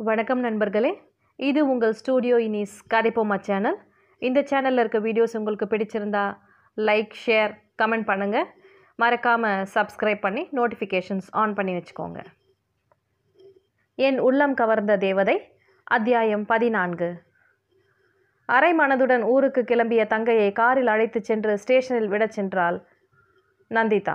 வணக்கம் நண்பர்களே இது உங்கள் ஸ்டூடியோ இனிஸ் கதைப்போமா சேனல் இந்த சேனலில் இருக்க வீடியோஸ் உங்களுக்கு பிடிச்சிருந்தா லைக் ஷேர் கமெண்ட் பண்ணுங்கள் மறக்காமல் சப்ஸ்கிரைப் பண்ணி நோட்டிஃபிகேஷன்ஸ் ஆன் பண்ணி வச்சுக்கோங்க என் உள்ளம் கவர்ந்த தேவதை அத்தியாயம் பதினான்கு அரை மனதுடன் ஊருக்கு கிளம்பிய தங்கையை காரில் அழைத்துச் சென்று ஸ்டேஷனில் விடச் சென்றாள் நந்திதா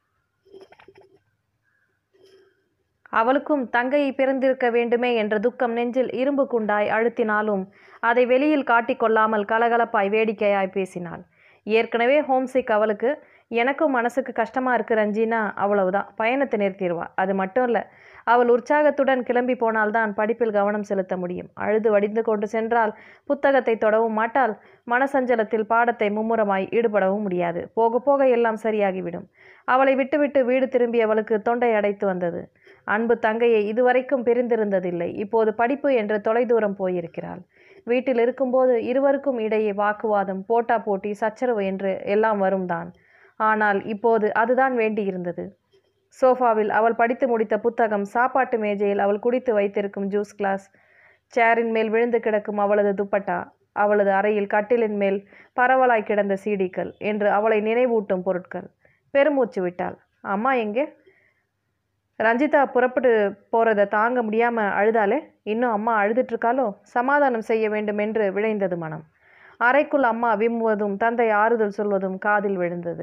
அவளுக்கும் தங்கையை பிறந்திருக்க வேண்டுமே என்ற துக்கம் நெஞ்சில் இரும்பு குண்டாய் அழுத்தினாலும் அதை வெளியில் காட்டிக்கொள்ளாமல் கலகலப்பாய் வேடிக்கையாய் பேசினாள் ஏற்கனவே ஹோம்சிக் அவளுக்கு எனக்கும் மனசுக்கு கஷ்டமாக இருக்கு ரஞ்சினா அவ்வளவுதான் பயணத்தை நிறுத்திடுவா அது மட்டும் இல்லை அவள் உற்சாகத்துடன் கிளம்பி போனால்தான் படிப்பில் கவனம் செலுத்த முடியும் அழுது வடிந்து கொண்டு சென்றால் புத்தகத்தை தொடவும் மாட்டாள் மனசஞ்சலத்தில் பாடத்தை மும்முரமாய் ஈடுபடவும் முடியாது போக போக எல்லாம் சரியாகிவிடும் அவளை விட்டுவிட்டு வீடு திரும்பியவளுக்கு தொண்டை அடைத்து வந்தது அன்பு தங்கையை இதுவரைக்கும் பிரிந்திருந்ததில்லை இப்போது படிப்பு என்று தொலைதூரம் போயிருக்கிறாள் வீட்டில் இருக்கும்போது இருவருக்கும் இடையே வாக்குவாதம் போட்டா போட்டி சச்சரவு என்று எல்லாம் வரும் தான் ஆனால் இப்போது அதுதான் வேண்டியிருந்தது சோஃபாவில் அவள் படித்து முடித்த புத்தகம் சாப்பாட்டு மேஜையில் அவள் குடித்து வைத்திருக்கும் ஜூஸ் கிளாஸ் சேரின் மேல் விழுந்து கிடக்கும் அவளது துப்பட்டா அவளது அறையில் கட்டிலின் மேல் பரவலாய் கிடந்த சீடிகள் என்று அவளை நினைவூட்டும் பொருட்கள் பெருமூச்சு விட்டாள் அம்மா எங்கே ரஞ்சிதா புறப்பட்டு போகிறத தாங்க முடியாமல் அழுதாலே இன்னும் அம்மா அழுதுட்ருக்காளோ சமாதானம் செய்ய வேண்டும் என்று விழைந்தது மனம் அறைக்குள் அம்மா விம்முவதும் தந்தை ஆறுதல் சொல்வதும் காதில் விழுந்தது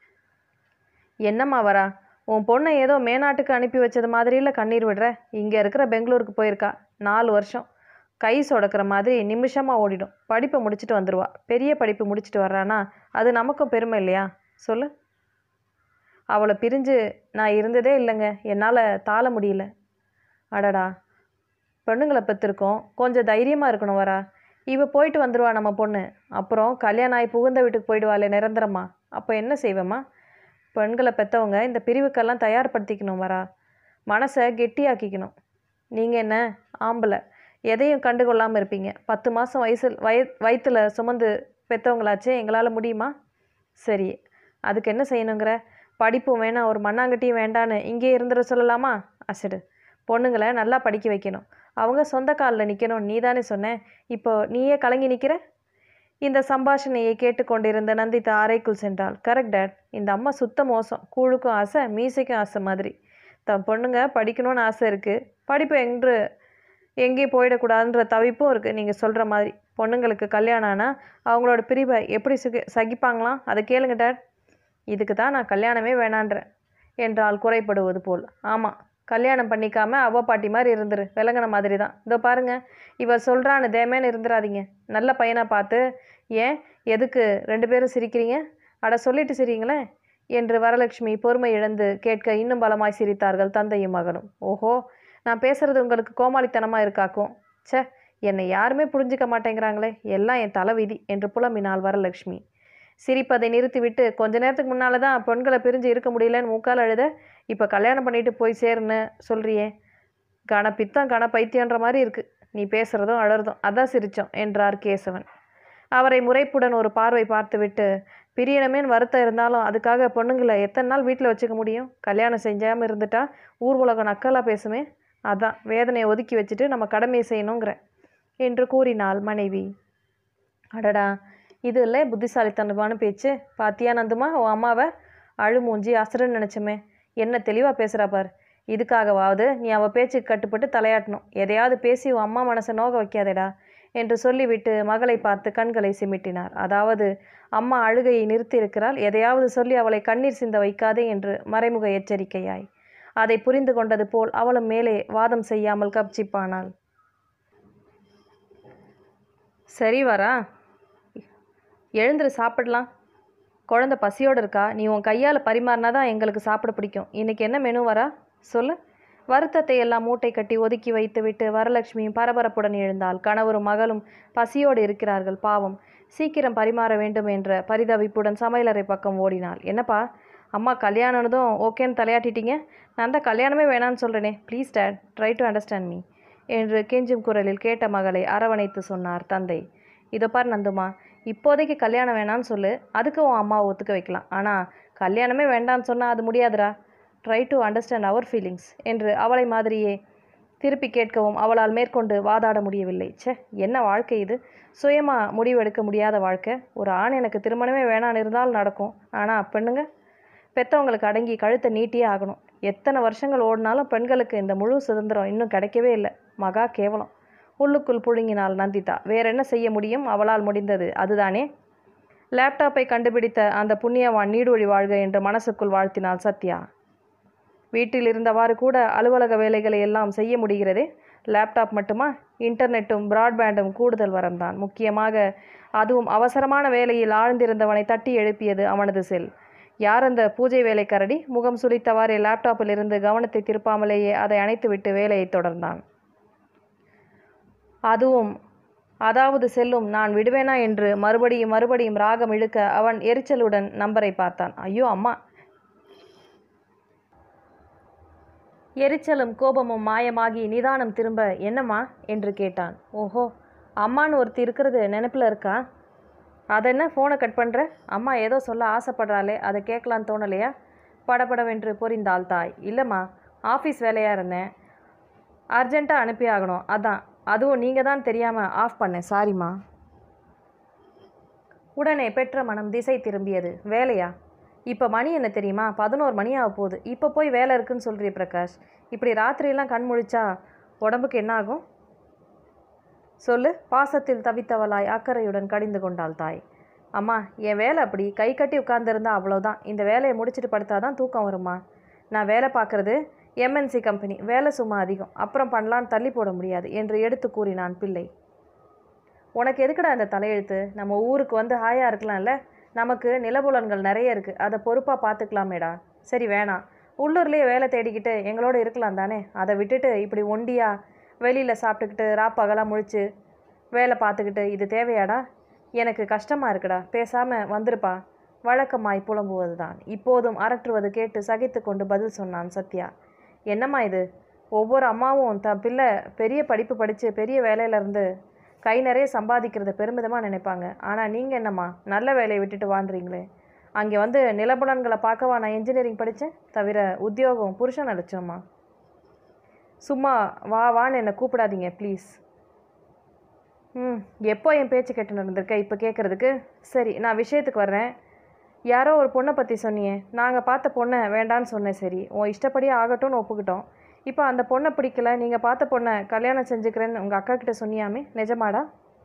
என்னம்மா வரா உன் பொண்ணை ஏதோ மேநாட்டுக்கு அனுப்பி வச்சது மாதிரியில் கண்ணீர் விடுற இங்கே இருக்கிற பெங்களூருக்கு போயிருக்கா நாலு வருஷம் கை சொடக்கிற மாதிரி நிமிஷமாக ஓடிடும் படிப்பை முடிச்சுட்டு வந்துடுவா பெரிய படிப்பு முடிச்சுட்டு வர்றானா அது நமக்கும் பெருமை இல்லையா சொல்லு அவளை பிரிஞ்சு நான் இருந்ததே இல்லைங்க என்னால் தாழ முடியல அடடா பெண்ணுங்களை பெற்றிருக்கோம் கொஞ்சம் தைரியமாக இருக்கணும் வரா இவ போயிட்டு வந்துடுவா நம்ம பொண்ணு அப்புறம் கல்யாணம் ஆகி புகுந்த வீட்டுக்கு போயிடுவாளே நிரந்தரமா அப்போ என்ன செய்வேம்மா பெண்களை பெற்றவங்க இந்த பிரிவுக்கெல்லாம் தயார்படுத்திக்கணும் வரா மனசை கெட்டியாக்கிக்கணும் நீங்கள் என்ன ஆம்பளை எதையும் கண்டுகொள்ளாமல் இருப்பீங்க பத்து மாதம் வயசில் வய வயிற்றில் சுமந்து பெற்றவங்களாச்சே எங்களால் முடியுமா சரி அதுக்கு என்ன செய்யணுங்கிற படிப்பும் வேணாம் ஒரு மண்ணாங்கட்டியும் வேண்டான்னு இங்கே இருந்துட சொல்லலாமா அசடு பொண்ணுங்களை நல்லா படிக்க வைக்கணும் அவங்க சொந்த காலில் நிற்கணும் நீ தானே சொன்ன இப்போ நீயே கலங்கி நிற்கிற இந்த சம்பாஷணையை கேட்டுக்கொண்டிருந்த நந்திதா அறைக்குள் சென்றாள் கரெக்ட் டேட் இந்த அம்மா சுத்த மோசம் கூழுக்கும் ஆசை மீசைக்கும் ஆசை மாதிரி தன் பொண்ணுங்க படிக்கணும்னு ஆசை இருக்குது படிப்பு என்று எங்கேயும் போயிடக்கூடாதுன்ற தவிப்பும் இருக்குது நீங்கள் சொல்கிற மாதிரி பொண்ணுங்களுக்கு கல்யாணம் ஆனால் அவங்களோட பிரிவை எப்படி சுகி சகிப்பாங்களாம் அதை கேளுங்க டேட் இதுக்கு தான் நான் கல்யாணமே வேணான்றேன் என்றால் குறைப்படுவது போல் ஆமாம் கல்யாணம் பண்ணிக்காம அவ பாட்டி மாதிரி இருந்துரு விலங்கின மாதிரி தான் இதோ பாருங்க இவர் சொல்கிறான்னு தேமேன்னு இருந்துடாதீங்க நல்ல பையனாக பார்த்து ஏன் எதுக்கு ரெண்டு பேரும் சிரிக்கிறீங்க அட சொல்லிட்டு சிரிங்களேன் என்று வரலட்சுமி பொறுமை இழந்து கேட்க இன்னும் பலமாய் சிரித்தார்கள் தந்தையும் மகனும் ஓஹோ நான் பேசுறது உங்களுக்கு கோமாளித்தனமாக இருக்காக்கும் ச்சே என்னை யாருமே புரிஞ்சுக்க மாட்டேங்கிறாங்களே எல்லாம் என் தலைவிதி என்று புலம்பினாள் வரலட்சுமி சிரிப்பதை நிறுத்திவிட்டு கொஞ்ச நேரத்துக்கு முன்னால் தான் பெண்களை பிரிஞ்சு இருக்க முடியலன்னு மூக்கால் அழுத இப்போ கல்யாணம் பண்ணிட்டு போய் சேருன்னு சொல்கிறியே கன பித்தம் கன பைத்தியன்ற மாதிரி இருக்குது நீ பேசுகிறதும் அழறதும் அதான் சிரிச்சோம் என்றார் கேசவன் அவரை முறைப்புடன் ஒரு பார்வை பார்த்துவிட்டு பிரியணமேன்னு வருத்தம் இருந்தாலும் அதுக்காக பொண்ணுங்களை எத்தனை நாள் வீட்டில் வச்சுக்க முடியும் கல்யாணம் செஞ்சாமல் இருந்துட்டா ஊர் உலகம் நக்கலாக பேசுமே அதான் வேதனையை ஒதுக்கி வச்சுட்டு நம்ம கடமையை செய்யணுங்கிற என்று கூறினாள் மனைவி அடடா இது இல்லை புத்திசாலித்தனமான பேச்சு பாத்தியா நந்துமா உன் அம்மாவை அழுமூஞ்சி அசுரன்னு நினச்சோமே என்ன தெளிவாக பேசுகிறா பார் இதுக்காகவாவது நீ அவள் பேச்சுக்கு கட்டுப்பட்டு தலையாட்டணும் எதையாவது பேசி உன் அம்மா மனசை நோக வைக்காதேடா என்று சொல்லிவிட்டு மகளை பார்த்து கண்களை சிமிட்டினார் அதாவது அம்மா அழுகையை நிறுத்தியிருக்கிறாள் எதையாவது சொல்லி அவளை கண்ணீர் சிந்த வைக்காதே என்று மறைமுக எச்சரிக்கையாய் அதை புரிந்து கொண்டது போல் அவளும் மேலே வாதம் செய்யாமல் கப்சிப்பானாள் சரி வரா எழுந்துரு சாப்பிடலாம் குழந்த பசியோடு இருக்கா நீ உன் கையால் பரிமாறினா தான் எங்களுக்கு சாப்பிட பிடிக்கும் இன்றைக்கி என்ன மெனு வரா சொல்லு வருத்தத்தை எல்லாம் மூட்டை கட்டி ஒதுக்கி வைத்துவிட்டு வரலட்சுமியும் பரபரப்புடன் எழுந்தாள் கணவரும் மகளும் பசியோடு இருக்கிறார்கள் பாவம் சீக்கிரம் பரிமாற வேண்டும் என்ற பரிதவிப்புடன் சமையலறை பக்கம் ஓடினாள் என்னப்பா அம்மா கல்யாணம்னதும் ஓகேன்னு தலையாட்டிட்டீங்க நான் தான் கல்யாணமே வேணான்னு சொல்கிறேனே please dad try to understand me என்று கெஞ்சும் குரலில் கேட்ட மகளை அரவணைத்து சொன்னார் தந்தை இதோ பார் நந்துமா இப்போதைக்கு கல்யாணம் வேணான்னு சொல்லு அதுக்கு உன் அம்மாவை ஒத்துக்க வைக்கலாம் ஆனால் கல்யாணமே வேண்டான்னு சொன்னால் அது முடியாதுடா ட்ரை டு அண்டர்ஸ்டாண்ட் அவர் ஃபீலிங்ஸ் என்று அவளை மாதிரியே திருப்பி கேட்கவும் அவளால் மேற்கொண்டு வாதாட முடியவில்லை ச்சே என்ன வாழ்க்கை இது சுயமாக முடிவெடுக்க முடியாத வாழ்க்கை ஒரு ஆண் எனக்கு திருமணமே வேணான்னு இருந்தாலும் நடக்கும் ஆனால் பெண்ணுங்க பெற்றவங்களுக்கு அடங்கி கழுத்தை நீட்டியே ஆகணும் எத்தனை வருஷங்கள் ஓடினாலும் பெண்களுக்கு இந்த முழு சுதந்திரம் இன்னும் கிடைக்கவே இல்லை மகா கேவலம் உள்ளுக்குள் புழுங்கினாள் நந்திதா வேற என்ன செய்ய முடியும் அவளால் முடிந்தது அதுதானே லேப்டாப்பை கண்டுபிடித்த அந்த புண்ணியவான் நீடொழி வாழ்க என்று மனசுக்குள் வாழ்த்தினாள் சத்யா வீட்டில் இருந்தவாறு கூட அலுவலக வேலைகளை எல்லாம் செய்ய முடிகிறதே லேப்டாப் மட்டுமா இன்டர்நெட்டும் பிராட்பேண்டும் கூடுதல் வரம்தான் முக்கியமாக அதுவும் அவசரமான வேலையில் ஆழ்ந்திருந்தவனை தட்டி எழுப்பியது அவனது செல் யார் அந்த பூஜை வேலைக்காரடி முகம் சுளித்தவாறே லேப்டாப்பில் இருந்து கவனத்தை திருப்பாமலேயே அதை அணைத்துவிட்டு வேலையை தொடர்ந்தான் அதுவும் அதாவது செல்லும் நான் விடுவேனா என்று மறுபடியும் மறுபடியும் ராகம் இழுக்க அவன் எரிச்சலுடன் நம்பரை பார்த்தான் ஐயோ அம்மா எரிச்சலும் கோபமும் மாயமாகி நிதானம் திரும்ப என்னம்மா என்று கேட்டான் ஓஹோ அம்மான்னு ஒருத்தி இருக்கிறது நினைப்பில் இருக்கா அதென்ன ஃபோனை கட் பண்ணுற அம்மா ஏதோ சொல்ல ஆசைப்படுறாளே அதை கேட்கலான்னு தோணலையா படபடவென்று பொரிந்தாள் தாய் இல்லைம்மா ஆஃபீஸ் வேலையாக இருந்தேன் அர்ஜெண்ட்டாக அனுப்பி ஆகணும் அதான் அதுவும் நீங்கள் தான் தெரியாமல் ஆஃப் பண்ணேன் சாரிம்மா உடனே பெற்ற மனம் திசை திரும்பியது வேலையா இப்போ மணி என்ன தெரியுமா பதினோரு மணி ஆக போகுது இப்போ போய் வேலை இருக்குன்னு சொல்கிறிய பிரகாஷ் இப்படி ராத்திரியெல்லாம் கண் முழிச்சா உடம்புக்கு என்ன ஆகும் சொல்லு பாசத்தில் தவித்தவளாய் அக்கறையுடன் கடிந்து கொண்டாள் தாய் அம்மா என் வேலை அப்படி கை கட்டி உட்கார்ந்திருந்தா அவ்வளோதான் இந்த வேலையை முடிச்சிட்டு படுத்தாதான் தூக்கம் வருமா நான் வேலை பார்க்குறது எம்என்சி கம்பெனி வேலை சும்மா அதிகம் அப்புறம் பண்ணலான்னு தள்ளி போட முடியாது என்று எடுத்து கூறினான் பிள்ளை உனக்கு எதுக்குடா இந்த தலையெழுத்து நம்ம ஊருக்கு வந்து ஹாயா இருக்கலாம்ல நமக்கு நிலபுலன்கள் நிறைய இருக்குது அதை பொறுப்பாக பார்த்துக்கலாமேடா சரி வேணாம் உள்ளூர்லேயே வேலை தேடிக்கிட்டு எங்களோட இருக்கலாம் தானே அதை விட்டுட்டு இப்படி ஒண்டியா வெளியில் சாப்பிட்டுக்கிட்டு ராப்பகலாக முழிச்சு வேலை பார்த்துக்கிட்டு இது தேவையாடா எனக்கு கஷ்டமாக இருக்குடா பேசாமல் வந்திருப்பா வழக்கமாய் புலம்புவது தான் இப்போதும் அரற்றுவது கேட்டு சகித்து கொண்டு பதில் சொன்னான் சத்யா என்னம்மா இது ஒவ்வொரு அம்மாவும் தன் பிள்ளை பெரிய படிப்பு படித்து பெரிய வேலையில இருந்து கை நிறைய சம்பாதிக்கிறத பெருமிதமாக நினைப்பாங்க ஆனால் நீங்கள் என்னம்மா நல்ல வேலையை விட்டுட்டு வாழ்றீங்களே அங்கே வந்து நிலபுலன்களை பார்க்கவா நான் இன்ஜினியரிங் படித்தேன் தவிர உத்தியோகம் புருஷன் அழைச்சோம்மா சும்மா வா வான்னு என்னை கூப்பிடாதீங்க ப்ளீஸ் ம் எப்போ என் பேச்சு கேட்டு நடந்திருக்க இப்போ கேட்குறதுக்கு சரி நான் விஷயத்துக்கு வர்றேன் யாரோ ஒரு பொண்ணை பற்றி சொன்னியே நாங்கள் பார்த்த பொண்ணை வேண்டான்னு சொன்னேன் சரி உன் இஷ்டப்படியே ஆகட்டும்னு ஒப்புக்கிட்டோம் இப்போ அந்த பொண்ணை பிடிக்கல நீங்கள் பார்த்த பொண்ணை கல்யாணம் செஞ்சுக்கிறேன்னு உங்கள் அக்கா கிட்ட சொன்னியாமே நிஜமாடா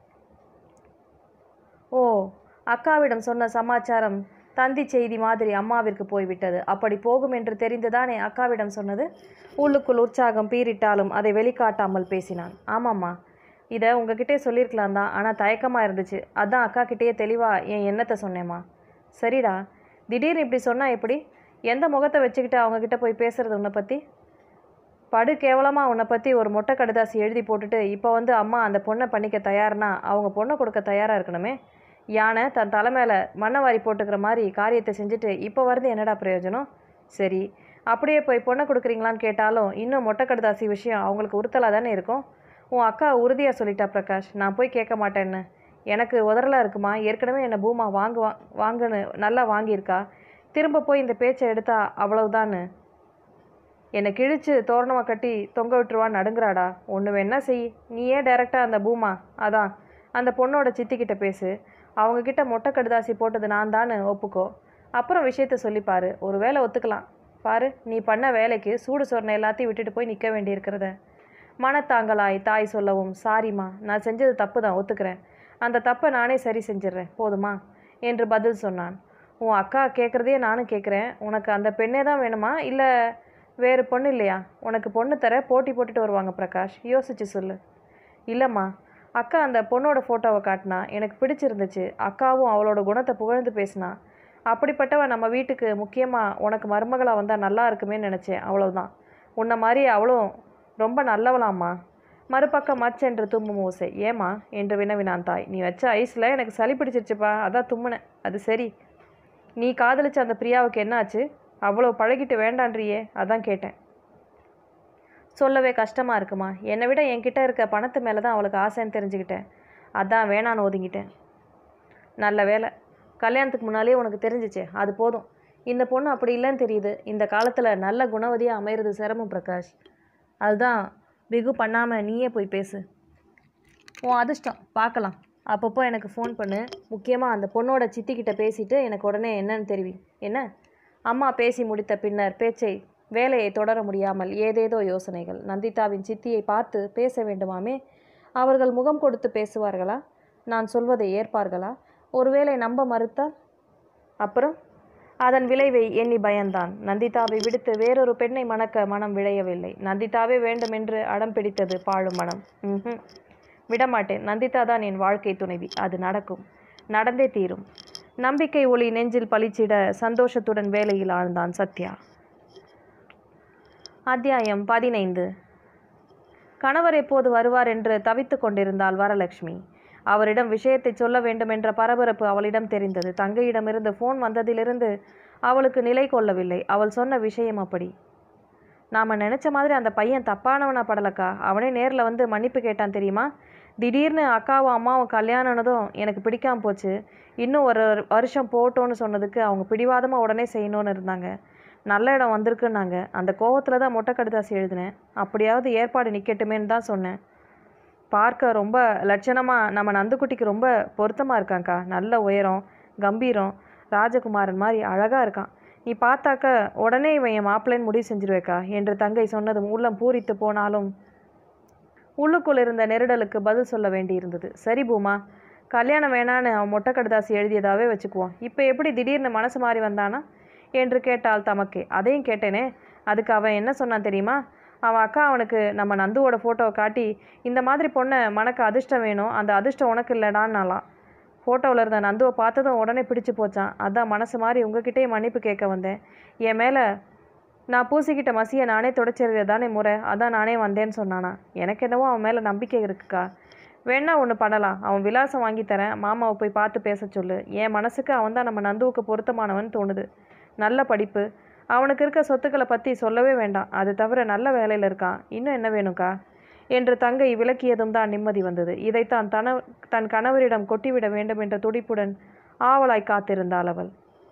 ஓ அக்காவிடம் சொன்ன சமாச்சாரம் தந்தி செய்தி மாதிரி அம்மாவிற்கு போய்விட்டது அப்படி போகும் என்று தெரிந்துதானே அக்காவிடம் சொன்னது உள்ளுக்குள் உற்சாகம் பீரிட்டாலும் அதை வெளிக்காட்டாமல் பேசினான் ஆமாம்மா இதை உங்ககிட்டே சொல்லியிருக்கலாம் தான் ஆனால் தயக்கமாக இருந்துச்சு அதான் அக்கா கிட்டேயே தெளிவாக என் எண்ணத்தை சொன்னேம்மா சரிடா திடீர்னு இப்படி சொன்னால் எப்படி எந்த முகத்தை வச்சுக்கிட்டு அவங்கக்கிட்ட போய் பேசுறது உன்னை பற்றி படு கேவலமாக உன்னை பற்றி ஒரு மொட்டை கடுதாசி எழுதி போட்டுட்டு இப்போ வந்து அம்மா அந்த பொண்ணை பண்ணிக்க தயார்னா அவங்க பொண்ணை கொடுக்க தயாராக இருக்கணுமே யானை தன் தலை மேலே மண்ணை வாரி போட்டுக்கிற மாதிரி காரியத்தை செஞ்சுட்டு இப்போ வருது என்னடா பிரயோஜனம் சரி அப்படியே போய் பொண்ணை கொடுக்குறீங்களான்னு கேட்டாலும் இன்னும் மொட்டை கடுதாசி விஷயம் அவங்களுக்கு உறுத்தலாக தானே இருக்கும் உன் அக்கா உறுதியாக சொல்லிட்டா பிரகாஷ் நான் போய் கேட்க மாட்டேன்னு எனக்கு உதறலாக இருக்குமா ஏற்கனவே என்னை பூமா வாங்குவா வாங்குன்னு நல்லா வாங்கியிருக்கா திரும்ப போய் இந்த பேச்சை எடுத்தா அவ்வளவுதான்னு என்னை கிழிச்சு தோரணமாக கட்டி தொங்க விட்டுருவான்னு நடுங்குறாடா ஒன்று வேணா செய் நீயே டைரெக்டாக அந்த பூமா அதான் அந்த பொண்ணோட சித்திக்கிட்ட பேசு அவங்கக்கிட்ட மொட்டை கடுதாசி போட்டது நான் தான்னு ஒப்புக்கோ அப்புறம் விஷயத்த சொல்லிப்பாரு ஒரு வேளை ஒத்துக்கலாம் பாரு நீ பண்ண வேலைக்கு சூடு சொரணை எல்லாத்தையும் விட்டுட்டு போய் நிற்க வேண்டியிருக்கிறத மனத்தாங்கலாய் தாய் சொல்லவும் சாரிம்மா நான் செஞ்சது தப்பு தான் ஒத்துக்கிறேன் அந்த தப்பை நானே சரி செஞ்சிடுறேன் போதுமா என்று பதில் சொன்னான் உன் அக்கா கேட்குறதையே நானும் கேட்குறேன் உனக்கு அந்த பெண்ணே தான் வேணுமா இல்லை வேறு பொண்ணு இல்லையா உனக்கு பொண்ணு தர போட்டி போட்டுட்டு வருவாங்க பிரகாஷ் யோசிச்சு சொல்லு இல்லைம்மா அக்கா அந்த பொண்ணோட ஃபோட்டோவை காட்டினா எனக்கு பிடிச்சிருந்துச்சு அக்காவும் அவளோட குணத்தை புகழ்ந்து பேசினா அப்படிப்பட்டவ நம்ம வீட்டுக்கு முக்கியமாக உனக்கு மருமகளாக வந்தால் நல்லா இருக்குமே நினச்சேன் அவ்வளவுதான் உன்னை மாதிரி அவளும் ரொம்ப நல்லவளாம்மா மறுபக்கம் மச்சென்று தும்மும் ஓசை ஏமா என்று வினவினான் தாய் நீ வச்ச ஐஸில் எனக்கு சளி பிடிச்சிருச்சுப்பா அதான் தும்முனேன் அது சரி நீ காதலிச்ச அந்த பிரியாவுக்கு என்னாச்சு அவ்வளோ பழகிட்டு வேண்டான்றியே அதான் கேட்டேன் சொல்லவே கஷ்டமாக இருக்குமா என்னை விட என்கிட்ட இருக்க பணத்து மேலே தான் அவளுக்கு ஆசைன்னு தெரிஞ்சுக்கிட்டேன் அதான் வேணான்னு ஒதுங்கிட்டேன் நல்ல வேலை கல்யாணத்துக்கு முன்னாலே உனக்கு தெரிஞ்சிச்சே அது போதும் இந்த பொண்ணு அப்படி இல்லைன்னு தெரியுது இந்த காலத்தில் நல்ல குணவதியாக அமையிறது சிரமம் பிரகாஷ் அதுதான் பிகு பண்ணாமல் நீயே போய் பேசு உன் அதிர்ஷ்டம் பார்க்கலாம் அப்பப்போ எனக்கு ஃபோன் பண்ணு முக்கியமாக அந்த பொண்ணோட சித்திக்கிட்ட பேசிட்டு எனக்கு உடனே என்னன்னு தெரிவி என்ன அம்மா பேசி முடித்த பின்னர் பேச்சை வேலையை தொடர முடியாமல் ஏதேதோ யோசனைகள் நந்திதாவின் சித்தியை பார்த்து பேச வேண்டுமாமே அவர்கள் முகம் கொடுத்து பேசுவார்களா நான் சொல்வதை ஏற்பார்களா ஒருவேளை நம்ப மறுத்தால் அப்புறம் அதன் விளைவை எண்ணி பயந்தான் நந்திதாவை விடுத்து வேறொரு பெண்ணை மணக்க மனம் விழையவில்லை நந்திதாவே வேண்டுமென்று அடம் பிடித்தது பாழும் மனம் ம்ஹும். விடமாட்டேன் நந்திதா தான் என் வாழ்க்கை துணைவி அது நடக்கும் நடந்தே தீரும் நம்பிக்கை ஒளி நெஞ்சில் பளிச்சிட சந்தோஷத்துடன் வேலையில் ஆழ்ந்தான் சத்யா அத்தியாயம் பதினைந்து கணவர் எப்போது வருவார் என்று தவித்து கொண்டிருந்தாள் வரலட்சுமி அவரிடம் விஷயத்தை சொல்ல வேண்டுமென்ற பரபரப்பு அவளிடம் தெரிந்தது தங்கையிடமிருந்து ஃபோன் வந்ததிலிருந்து அவளுக்கு நிலை கொள்ளவில்லை அவள் சொன்ன விஷயம் அப்படி நாம் நினச்ச மாதிரி அந்த பையன் தப்பானவனா படலக்கா அவனே நேரில் வந்து மன்னிப்பு கேட்டான் தெரியுமா திடீர்னு அக்காவும் அம்மாவும் கல்யாணம்னதும் எனக்கு பிடிக்காம போச்சு இன்னும் ஒரு வருஷம் போட்டோன்னு சொன்னதுக்கு அவங்க பிடிவாதமாக உடனே செய்யணும்னு இருந்தாங்க நல்ல இடம் வந்திருக்குன்னாங்க அந்த கோவத்தில் தான் மொட்டை கடுதாசி எழுதினேன் அப்படியாவது ஏற்பாடு நிற்கட்டுமேன்னு தான் சொன்னேன் பார்க்க ரொம்ப லட்சணமாக நம்ம நந்துக்குட்டிக்கு ரொம்ப பொருத்தமாக இருக்காங்க்கா நல்ல உயரம் கம்பீரம் ராஜகுமாரன் மாதிரி அழகாக இருக்கான் நீ பார்த்தாக்க உடனே இவன் என் மாப்பிள்ளைன்னு முடிவு செஞ்சிருவேக்கா என்று தங்கை சொன்னதும் உள்ளம் பூரித்து போனாலும் உள்ளுக்குள் இருந்த நெருடலுக்கு பதில் சொல்ல வேண்டியிருந்தது சரி பூமா கல்யாணம் வேணான்னு அவன் மொட்டை கடுதாசி எழுதியதாவே வச்சுக்குவோம் இப்போ எப்படி திடீர்னு மனசு மாறி வந்தானா என்று கேட்டாள் தமக்கே அதையும் கேட்டேனே அதுக்கு அவன் என்ன சொன்னான் தெரியுமா அவன் அக்கா அவனுக்கு நம்ம நந்துவோட ஃபோட்டோவை காட்டி இந்த மாதிரி பொண்ணை மனக்கு அதிர்ஷ்டம் வேணும் அந்த அதிர்ஷ்டம் உனக்கு இல்லடான்னாலாம் ஃபோட்டோவில் இருந்த நந்துவை பார்த்ததும் உடனே பிடிச்சு போச்சான் அதான் மனசு மாதிரி உங்ககிட்டயே மன்னிப்பு கேட்க வந்தேன் என் மேலே நான் பூசிக்கிட்ட மசியை நானே தொடச்சிருக்கிறது தானே முறை அதான் நானே வந்தேன்னு சொன்னானா எனக்கு என்னவோ அவன் மேலே நம்பிக்கை இருக்குக்கா வேணா ஒன்று பண்ணலாம் அவன் விலாசம் வாங்கி தரேன் மாமாவை போய் பார்த்து பேச சொல்லு என் மனசுக்கு அவன் தான் நம்ம நந்துவுக்கு பொருத்தமானவன் தோணுது நல்ல படிப்பு அவனுக்கு இருக்க சொத்துக்களை பற்றி சொல்லவே வேண்டாம் அது தவிர நல்ல வேலையில் இருக்கான் இன்னும் என்ன வேணும்க்கா என்று தங்கை விளக்கியதும் தான் நிம்மதி வந்தது இதைத்தான் தன தன் கணவரிடம் கொட்டிவிட வேண்டும் என்ற துடிப்புடன் ஆவலாய் காத்திருந்தாள் அவள்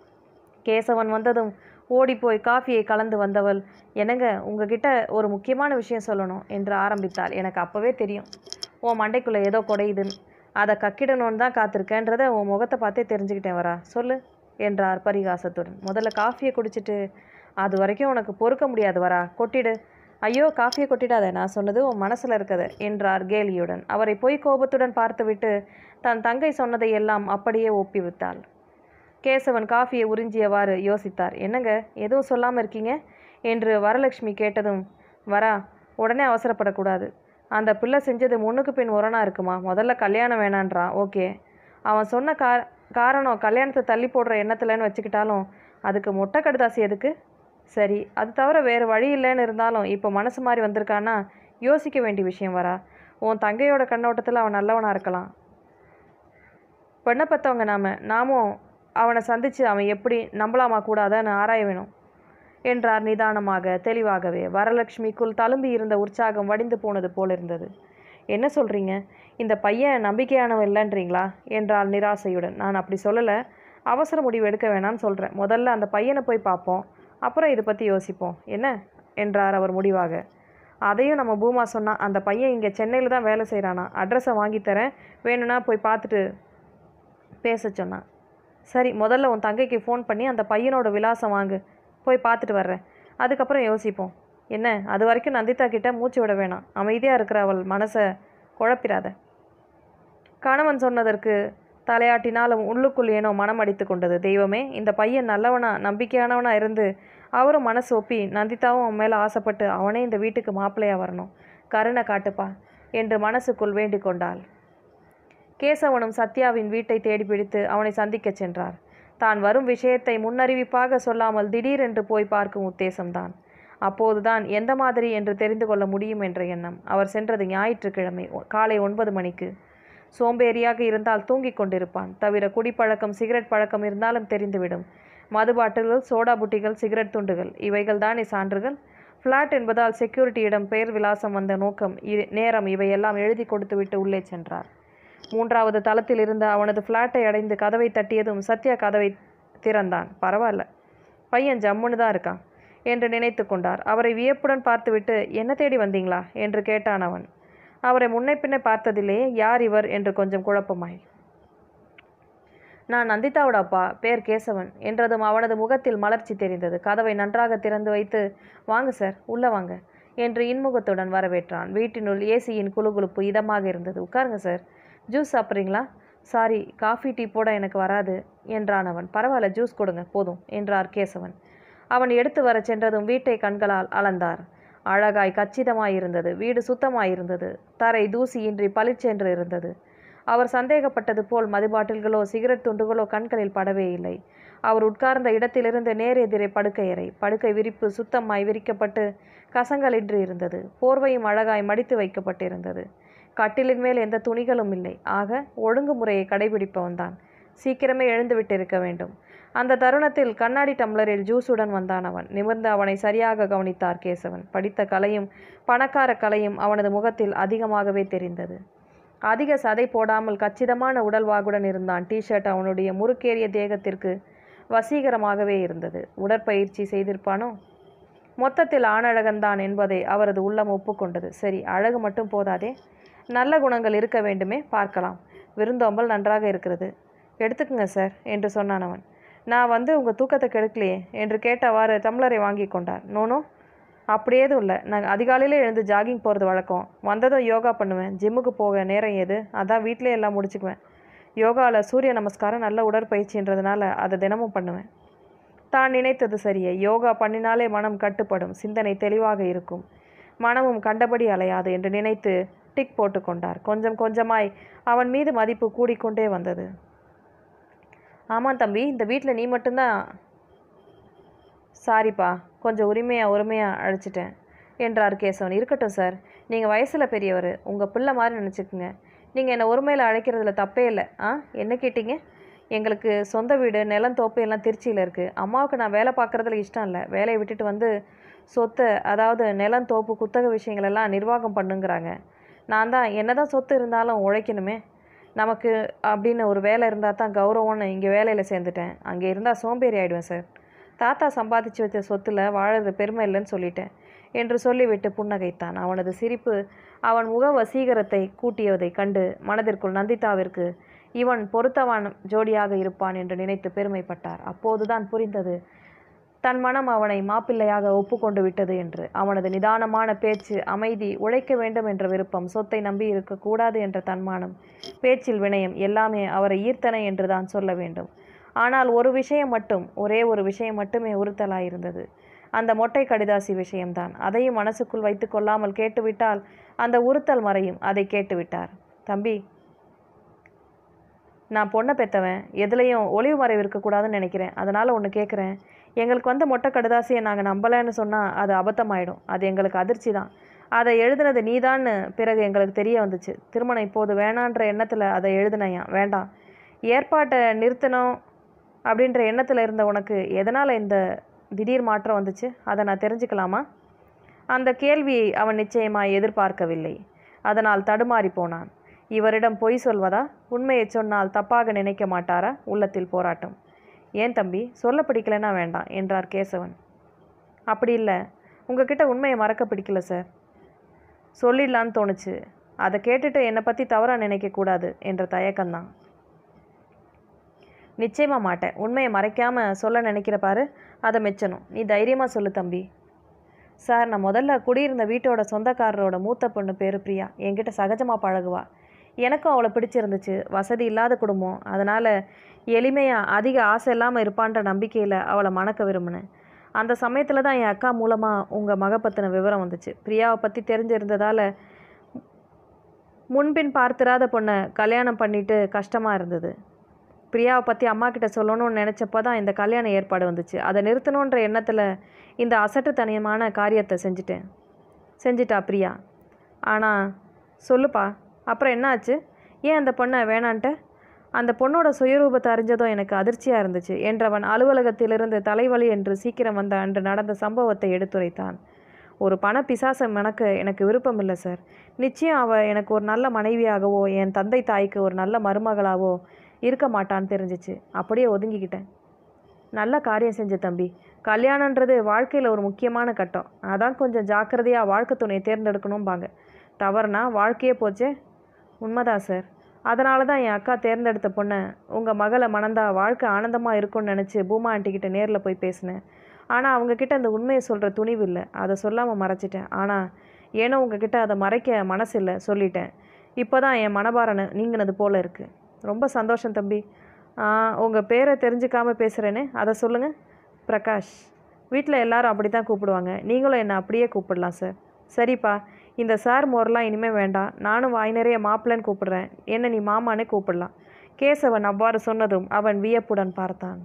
கேசவன் வந்ததும் ஓடிப்போய் காஃபியை கலந்து வந்தவள் என்னங்க உங்ககிட்ட ஒரு முக்கியமான விஷயம் சொல்லணும் என்று ஆரம்பித்தாள் எனக்கு அப்போவே தெரியும் உன் மண்டைக்குள்ளே ஏதோ குடையுதுன்னு அதை கக்கிடணும்னு தான் காத்திருக்கேன்றதை உன் முகத்தை பார்த்தே தெரிஞ்சுக்கிட்டேன் வரா சொல்லு என்றார் பரிகாசத்துடன் முதல்ல காஃபியை குடிச்சிட்டு அது வரைக்கும் உனக்கு பொறுக்க முடியாது வரா கொட்டிடு ஐயோ காஃபியை கொட்டிடாத நான் சொன்னது உன் மனசில் இருக்குது என்றார் கேலியுடன் அவரை பொய் கோபத்துடன் பார்த்துவிட்டு தன் தங்கை சொன்னதை எல்லாம் அப்படியே ஒப்பி விட்டாள் கேசவன் காஃபியை உறிஞ்சியவாறு யோசித்தார் என்னங்க எதுவும் சொல்லாமல் இருக்கீங்க என்று வரலட்சுமி கேட்டதும் வரா உடனே அவசரப்படக்கூடாது அந்த பிள்ளை செஞ்சது முன்னுக்கு பின் உரணா இருக்குமா முதல்ல கல்யாணம் வேணான்றான் ஓகே அவன் சொன்ன கா காரணம் கல்யாணத்தை தள்ளி போடுற எண்ணத்துலன்னு வச்சுக்கிட்டாலும் அதுக்கு மொட்டை கடுதாசி எதுக்கு சரி அது தவிர வேறு வழி இல்லைன்னு இருந்தாலும் இப்போ மனசு மாதிரி வந்திருக்கான்னா யோசிக்க வேண்டிய விஷயம் வரா உன் தங்கையோட கண்ணோட்டத்தில் அவன் நல்லவனாக இருக்கலாம் பெண்ணை பெற்றவங்க நாம நாமும் அவனை சந்தித்து அவன் எப்படி நம்பலாமா கூடாதான்னு ஆராய வேணும் என்றார் நிதானமாக தெளிவாகவே வரலட்சுமிக்குள் தழும்பி இருந்த உற்சாகம் வடிந்து போனது போல் இருந்தது என்ன சொல்கிறீங்க இந்த பையன் நம்பிக்கையானவன் இல்லைன்றீங்களா என்றாள் நிராசையுடன் நான் அப்படி சொல்லலை அவசர முடிவு எடுக்க வேணாம்னு சொல்கிறேன் முதல்ல அந்த பையனை போய் பார்ப்போம் அப்புறம் இதை பற்றி யோசிப்போம் என்ன என்றார் அவர் முடிவாக அதையும் நம்ம பூமா சொன்னா அந்த பையன் இங்கே சென்னையில் தான் வேலை செய்கிறானா அட்ரஸை வாங்கித்தரேன் வேணும்னா போய் பார்த்துட்டு பேச சொன்னான் சரி முதல்ல உன் தங்கைக்கு ஃபோன் பண்ணி அந்த பையனோட விலாசம் வாங்கு போய் பார்த்துட்டு வர்றேன் அதுக்கப்புறம் யோசிப்போம் என்ன அது வரைக்கும் நந்திதா கிட்ட மூச்சு விட வேணாம் அமைதியாக இருக்கிற அவள் மனசை குழப்பிடாத கணவன் சொன்னதற்கு தலையாட்டினாலும் உள்ளுக்குள் ஏனோ மனம் அடித்து கொண்டது தெய்வமே இந்த பையன் நல்லவனா நம்பிக்கையானவனா இருந்து அவரும் மனசு ஒப்பி நந்திதாவும் அவன் மேலே ஆசைப்பட்டு அவனே இந்த வீட்டுக்கு மாப்பிள்ளையா வரணும் கருணை காட்டுப்பா என்று மனசுக்குள் வேண்டிக் கொண்டாள் கேசவனும் சத்யாவின் வீட்டை தேடி பிடித்து அவனை சந்திக்கச் சென்றார் தான் வரும் விஷயத்தை முன்னறிவிப்பாக சொல்லாமல் திடீரென்று போய் பார்க்கும் உத்தேசம்தான் அப்போதுதான் எந்த மாதிரி என்று தெரிந்து கொள்ள முடியும் என்ற எண்ணம் அவர் சென்றது ஞாயிற்றுக்கிழமை ஒ- காலை ஒன்பது மணிக்கு சோம்பேறியாக இருந்தால் தூங்கிக் கொண்டிருப்பான் தவிர குடிப்பழக்கம் சிகரெட் பழக்கம் இருந்தாலும் தெரிந்துவிடும் மது பாட்டில்கள் சோடா புட்டிகள் சிகரெட் துண்டுகள் இவைகள் தானே சான்றுகள் ஃப்ளாட் என்பதால் செக்யூரிட்டியிடம் பெயர் விலாசம் வந்த நோக்கம் இ- நேரம் இவையெல்லாம் எழுதி கொடுத்துவிட்டு உள்ளே சென்றார் மூன்றாவது தளத்தில் இருந்த அவனது ஃப்ளாட்டை அடைந்து கதவை தட்டியதும் சத்யா கதவை திறந்தான் பரவாயில்ல பையன் ஜம்முன்னு தான் இருக்கான் என்று நினைத்து கொண்டார் அவரை வியப்புடன் பார்த்துவிட்டு என்ன தேடி வந்தீங்களா என்று கேட்டான் அவன் அவரை முன்னை பின்னே பார்த்ததிலேயே யார் இவர் என்று கொஞ்சம் குழப்பமாய் நான் நந்திதாவோட அப்பா பேர் கேசவன் என்றதும் அவனது முகத்தில் மலர்ச்சி தெரிந்தது கதவை நன்றாக திறந்து வைத்து வாங்க சார் உள்ள வாங்க என்று இன்முகத்துடன் வரவேற்றான் வீட்டினுள் ஏசியின் குளுகுளுப்பு இதமாக இருந்தது உட்காருங்க சார் ஜூஸ் சாப்பிட்றீங்களா சாரி காஃபி டீ போட எனக்கு வராது என்றான் அவன் பரவாயில்ல ஜூஸ் கொடுங்க போதும் என்றார் கேசவன் அவன் எடுத்து வரச் சென்றதும் வீட்டை கண்களால் அளந்தார் அழகாய் கச்சிதமாயிருந்தது வீடு சுத்தமாயிருந்தது தரை தூசியின்றி பளிச்சென்று இருந்தது அவர் சந்தேகப்பட்டது போல் மதுபாட்டில்களோ சிகரெட் துண்டுகளோ கண்களில் படவே இல்லை அவர் உட்கார்ந்த இடத்திலிருந்து நேரெதிரே படுக்கையறை படுக்கை விரிப்பு சுத்தமாய் விரிக்கப்பட்டு கசங்களின்றி இருந்தது போர்வையும் அழகாய் மடித்து வைக்கப்பட்டிருந்தது கட்டிலின் மேல் எந்த துணிகளும் இல்லை ஆக ஒழுங்குமுறையை கடைபிடிப்பவன் தான் சீக்கிரமே எழுந்து விட்டிருக்க வேண்டும் அந்த தருணத்தில் கண்ணாடி டம்ளரில் ஜூஸுடன் வந்தான் அவன் நிமிர்ந்து அவனை சரியாக கவனித்தார் கேசவன் படித்த கலையும் பணக்கார கலையும் அவனது முகத்தில் அதிகமாகவே தெரிந்தது அதிக சதை போடாமல் கச்சிதமான உடல்வாகுடன் இருந்தான் டிஷர்ட் அவனுடைய முறுக்கேறிய தேகத்திற்கு வசீகரமாகவே இருந்தது உடற்பயிற்சி செய்திருப்பானோ மொத்தத்தில் ஆணழகன்தான் என்பதை அவரது உள்ளம் ஒப்புக்கொண்டது சரி அழகு மட்டும் போதாதே நல்ல குணங்கள் இருக்க வேண்டுமே பார்க்கலாம் விருந்தோம்பல் நன்றாக இருக்கிறது எடுத்துக்குங்க சார் என்று சொன்னான் அவன் நான் வந்து உங்கள் தூக்கத்தை கெடுக்கலையே என்று கேட்டவாறு டம்ளரை வாங்கி கொண்டார் நோனோ அப்படி ஏதும் இல்லை நான் அதிகாலையில் எழுந்து ஜாகிங் போகிறது வழக்கம் வந்ததும் யோகா பண்ணுவேன் ஜிம்முக்கு போக நேரம் ஏது அதான் வீட்டிலே எல்லாம் முடிச்சுக்குவேன் யோகாவில் சூரிய நமஸ்காரம் நல்ல உடற்பயிற்சின்றதுனால அதை தினமும் பண்ணுவேன் தான் நினைத்தது சரியே யோகா பண்ணினாலே மனம் கட்டுப்படும் சிந்தனை தெளிவாக இருக்கும் மனமும் கண்டபடி அலையாது என்று நினைத்து டிக் போட்டுக்கொண்டார் கொஞ்சம் கொஞ்சமாய் அவன் மீது மதிப்பு கூடிக்கொண்டே வந்தது ஆமாம் தம்பி இந்த வீட்டில் நீ மட்டும்தான் சாரிப்பா கொஞ்சம் உரிமையாக உரிமையாக அழைச்சிட்டேன் என்றார் கேசவன் இருக்கட்டும் சார் நீங்கள் வயசில் பெரியவர் உங்கள் பிள்ளை மாதிரி நினச்சிக்கோங்க நீங்கள் என்னை ஒருமையில் அழைக்கிறதுல தப்பே இல்லை ஆ என்ன கேட்டீங்க எங்களுக்கு சொந்த வீடு நிலம் தோப்பு எல்லாம் திருச்சியில் இருக்குது அம்மாவுக்கு நான் வேலை பார்க்குறதுல இஷ்டம் இல்லை வேலையை விட்டுட்டு வந்து சொத்தை அதாவது நிலம் தோப்பு குத்தக விஷயங்களெல்லாம் நிர்வாகம் பண்ணுங்கிறாங்க நான் தான் என்ன தான் சொத்து இருந்தாலும் உழைக்கணுமே நமக்கு அப்படின்னு ஒரு வேலை இருந்தால் தான் கௌரவம்னு இங்கே வேலையில் சேர்ந்துட்டேன் அங்கே இருந்தால் சோம்பேறி ஆயிடுவேன் சார் தாத்தா சம்பாதிச்சு வச்ச சொத்தில் வாழறது பெருமை இல்லைன்னு சொல்லிட்டேன் என்று சொல்லிவிட்டு புன்னகைத்தான் அவனது சிரிப்பு அவன் முக வசீகரத்தை கூட்டியதைக் கண்டு மனதிற்குள் நந்திதாவிற்கு இவன் பொருத்தவான் ஜோடியாக இருப்பான் என்று நினைத்து பெருமைப்பட்டார் அப்போதுதான் புரிந்தது தன் மனம் அவனை மாப்பிள்ளையாக ஒப்புக்கொண்டு விட்டது என்று அவனது நிதானமான பேச்சு அமைதி உழைக்க வேண்டும் என்ற விருப்பம் சொத்தை நம்பி இருக்கக்கூடாது என்ற தன்மானம் பேச்சில் வினயம் எல்லாமே அவரை ஈர்த்தன என்று தான் சொல்ல வேண்டும் ஆனால் ஒரு விஷயம் மட்டும் ஒரே ஒரு விஷயம் மட்டுமே உறுத்தலாயிருந்தது அந்த மொட்டை கடிதாசி விஷயம்தான் அதையும் மனசுக்குள் வைத்து கொள்ளாமல் கேட்டுவிட்டால் அந்த உறுத்தல் மறையும் அதை கேட்டுவிட்டார் தம்பி நான் பொண்ணை பெற்றவன் எதுலேயும் ஒளிவு மறைவு இருக்கக்கூடாதுன்னு நினைக்கிறேன் அதனால் ஒன்று கேட்குறேன் எங்களுக்கு வந்து மொட்டை கடுதாசியை நாங்கள் நம்பலைன்னு சொன்னால் அது அபத்தமாயிடும் அது எங்களுக்கு அதிர்ச்சி தான் அதை எழுதுனது நீதான்னு பிறகு எங்களுக்கு தெரிய வந்துச்சு திருமணம் இப்போது வேணான்ற எண்ணத்தில் அதை எழுதினையாம் வேண்டாம் ஏற்பாட்டை நிறுத்தணும் அப்படின்ற எண்ணத்தில் இருந்த உனக்கு எதனால் இந்த திடீர் மாற்றம் வந்துச்சு அதை நான் தெரிஞ்சுக்கலாமா அந்த கேள்வியை அவன் நிச்சயமாய் எதிர்பார்க்கவில்லை அதனால் தடுமாறி போனான் இவரிடம் பொய் சொல்வதா உண்மையை சொன்னால் தப்பாக நினைக்க மாட்டாரா உள்ளத்தில் போராட்டம் ஏன் தம்பி சொல்ல பிடிக்கலைன்னா வேண்டாம் என்றார் கேசவன் அப்படி இல்லை உங்ககிட்ட உண்மையை மறக்க பிடிக்கல சார் சொல்லிடலான்னு தோணுச்சு அதை கேட்டுட்டு என்னை பற்றி தவறாக நினைக்கக்கூடாது என்ற தயக்கம்தான் நிச்சயமா மாட்டேன் உண்மையை மறைக்காம சொல்ல நினைக்கிற பாரு அதை மெச்சணும் நீ தைரியமாக சொல்லு தம்பி சார் நான் முதல்ல குடியிருந்த வீட்டோட சொந்தக்காரரோட மூத்த பொண்ணு பேர் பிரியா என்கிட்ட சகஜமாக பழகுவா எனக்கும் அவளை பிடிச்சிருந்துச்சு வசதி இல்லாத குடும்பம் அதனால் எளிமையாக அதிக ஆசை இல்லாமல் இருப்பான்ற நம்பிக்கையில் அவளை மணக்க விரும்பினேன் அந்த சமயத்தில் தான் என் அக்கா மூலமாக உங்கள் மக பற்றின விவரம் வந்துச்சு பிரியாவை பற்றி தெரிஞ்சிருந்ததால் முன்பின் பார்த்திராத பொண்ணை கல்யாணம் பண்ணிட்டு கஷ்டமாக இருந்தது பிரியாவை பற்றி அம்மா கிட்ட சொல்லணும்னு நினச்சப்போ தான் இந்த கல்யாண ஏற்பாடு வந்துச்சு அதை நிறுத்தணுன்ற எண்ணத்தில் இந்த அசட்டுத்தனியமான காரியத்தை செஞ்சுட்டேன் செஞ்சிட்டா பிரியா ஆனால் சொல்லுப்பா அப்புறம் என்னாச்சு ஏன் அந்த பொண்ணை வேணான்ட்ட அந்த பொண்ணோட சுயரூபத்தை அறிஞ்சதும் எனக்கு அதிர்ச்சியாக இருந்துச்சு என்றவன் அலுவலகத்திலிருந்து தலைவலி என்று சீக்கிரம் வந்த அன்று நடந்த சம்பவத்தை எடுத்துரைத்தான் ஒரு பண பிசாசம் எனக்கு எனக்கு விருப்பம் இல்லை சார் நிச்சயம் அவள் எனக்கு ஒரு நல்ல மனைவியாகவோ என் தந்தை தாய்க்கு ஒரு நல்ல மருமகளாவோ இருக்க மாட்டான்னு தெரிஞ்சிச்சு அப்படியே ஒதுங்கிக்கிட்டேன் நல்ல காரியம் செஞ்ச தம்பி கல்யாணன்றது வாழ்க்கையில் ஒரு முக்கியமான கட்டம் அதான் கொஞ்சம் ஜாக்கிரதையாக வாழ்க்கை துணையை தேர்ந்தெடுக்கணும்பாங்க தவறுனா வாழ்க்கையே போச்சே உண்மைதான் சார் அதனால தான் என் அக்கா தேர்ந்தெடுத்த பொண்ணை உங்கள் மகளை மணந்தா வாழ்க்கை ஆனந்தமாக இருக்கும்னு நினச்சி பூமா ஆண்டிக்கிட்ட நேரில் போய் பேசினேன் ஆனால் அவங்கக்கிட்ட அந்த உண்மையை சொல்கிற துணிவு இல்லை அதை சொல்லாமல் மறைச்சிட்டேன் ஆனால் ஏனோ உங்ககிட்ட அதை மறைக்க மனசு இல்லை சொல்லிட்டேன் இப்போ தான் என் மனபாரனை நீங்கினது போல இருக்குது ரொம்ப சந்தோஷம் தம்பி உங்கள் பேரை தெரிஞ்சுக்காமல் பேசுகிறேன்னு அதை சொல்லுங்கள் பிரகாஷ் வீட்டில் எல்லாரும் அப்படி தான் கூப்பிடுவாங்க நீங்களும் என்னை அப்படியே கூப்பிடலாம் சார் சரிப்பா இந்த சார் மோரெலாம் இனிமேல் வேண்டாம் நானும் வாய் நிறைய மாப்பிள்ளைன்னு கூப்பிடுறேன் என்ன நீ மாமானே கூப்பிடலாம் கேசவன் அவ்வாறு சொன்னதும் அவன் வியப்புடன் பார்த்தான்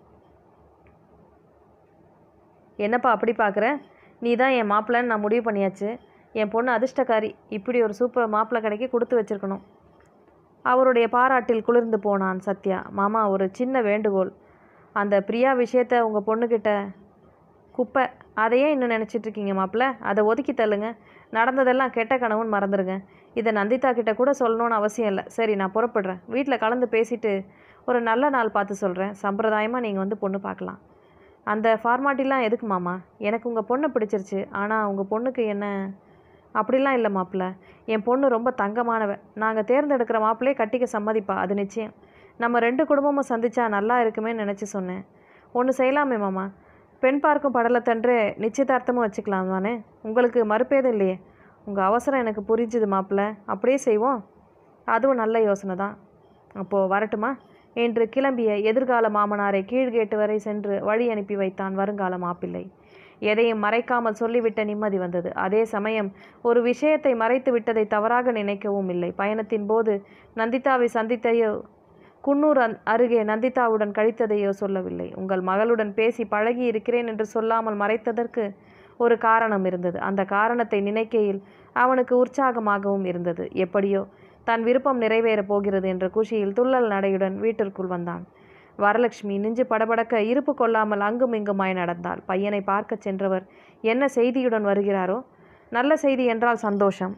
என்னப்பா அப்படி பார்க்குற நீ தான் என் மாப்பிள்ளைன்னு நான் முடிவு பண்ணியாச்சு என் பொண்ணு அதிர்ஷ்டக்காரி இப்படி ஒரு சூப்பர் மாப்பிள்ளை கடைக்கு கொடுத்து வச்சிருக்கணும் அவருடைய பாராட்டில் குளிர்ந்து போனான் சத்யா மாமா ஒரு சின்ன வேண்டுகோள் அந்த பிரியா விஷயத்த உங்கள் பொண்ணுக்கிட்ட குப்பை அதையே இன்னும் நினச்சிட்டு இருக்கீங்க மாப்பிள்ள அதை ஒதுக்கி தள்ளுங்க நடந்ததெல்லாம் கெட்ட கனவுன்னு மறந்துடுங்க இதை நந்திதா கிட்ட கூட சொல்லணும்னு அவசியம் இல்லை சரி நான் புறப்படுறேன் வீட்டில் கலந்து பேசிட்டு ஒரு நல்ல நாள் பார்த்து சொல்கிறேன் சம்பிரதாயமாக நீங்கள் வந்து பொண்ணு பார்க்கலாம் அந்த ஃபார்மாலிட்டிலாம் எதுக்கு மாமா எனக்கு உங்கள் பொண்ணை பிடிச்சிருச்சு ஆனால் உங்கள் பொண்ணுக்கு என்ன அப்படிலாம் இல்லை மாப்பிள்ள என் பொண்ணு ரொம்ப தங்கமானவ நாங்கள் தேர்ந்தெடுக்கிற மாப்பிள்ளையே கட்டிக்க சம்மதிப்பா அது நிச்சயம் நம்ம ரெண்டு குடும்பமும் சந்திச்சா நல்லா இருக்குமே நினச்சி சொன்னேன் ஒன்று செய்யலாமே மாமா பெண் பார்க்கும் படலத்தன்று நிச்சயதார்த்தமும் வச்சுக்கலாம் தானே உங்களுக்கு மறுப்பேதும் இல்லையே உங்கள் அவசரம் எனக்கு புரிஞ்சுது மாப்பிள்ள அப்படியே செய்வோம் அதுவும் நல்ல யோசனை தான் அப்போது வரட்டுமா என்று கிளம்பிய எதிர்கால மாமனாரை கீழ்கேட்டு வரை சென்று வழி அனுப்பி வைத்தான் வருங்கால மாப்பிள்ளை எதையும் மறைக்காமல் சொல்லிவிட்ட நிம்மதி வந்தது அதே சமயம் ஒரு விஷயத்தை மறைத்து விட்டதை தவறாக நினைக்கவும் இல்லை பயணத்தின் போது நந்திதாவை சந்தித்தையோ குன்னூர் அந் அருகே நந்திதாவுடன் கழித்ததையோ சொல்லவில்லை உங்கள் மகளுடன் பேசி பழகி இருக்கிறேன் என்று சொல்லாமல் மறைத்ததற்கு ஒரு காரணம் இருந்தது அந்த காரணத்தை நினைக்கையில் அவனுக்கு உற்சாகமாகவும் இருந்தது எப்படியோ தன் விருப்பம் நிறைவேறப் போகிறது என்ற குஷியில் துள்ளல் நடையுடன் வீட்டிற்குள் வந்தான் வரலட்சுமி நெஞ்சு படபடக்க இருப்பு கொள்ளாமல் அங்கும் இங்குமாய் நடந்தாள் பையனை பார்க்கச் சென்றவர் என்ன செய்தியுடன் வருகிறாரோ நல்ல செய்தி என்றால் சந்தோஷம்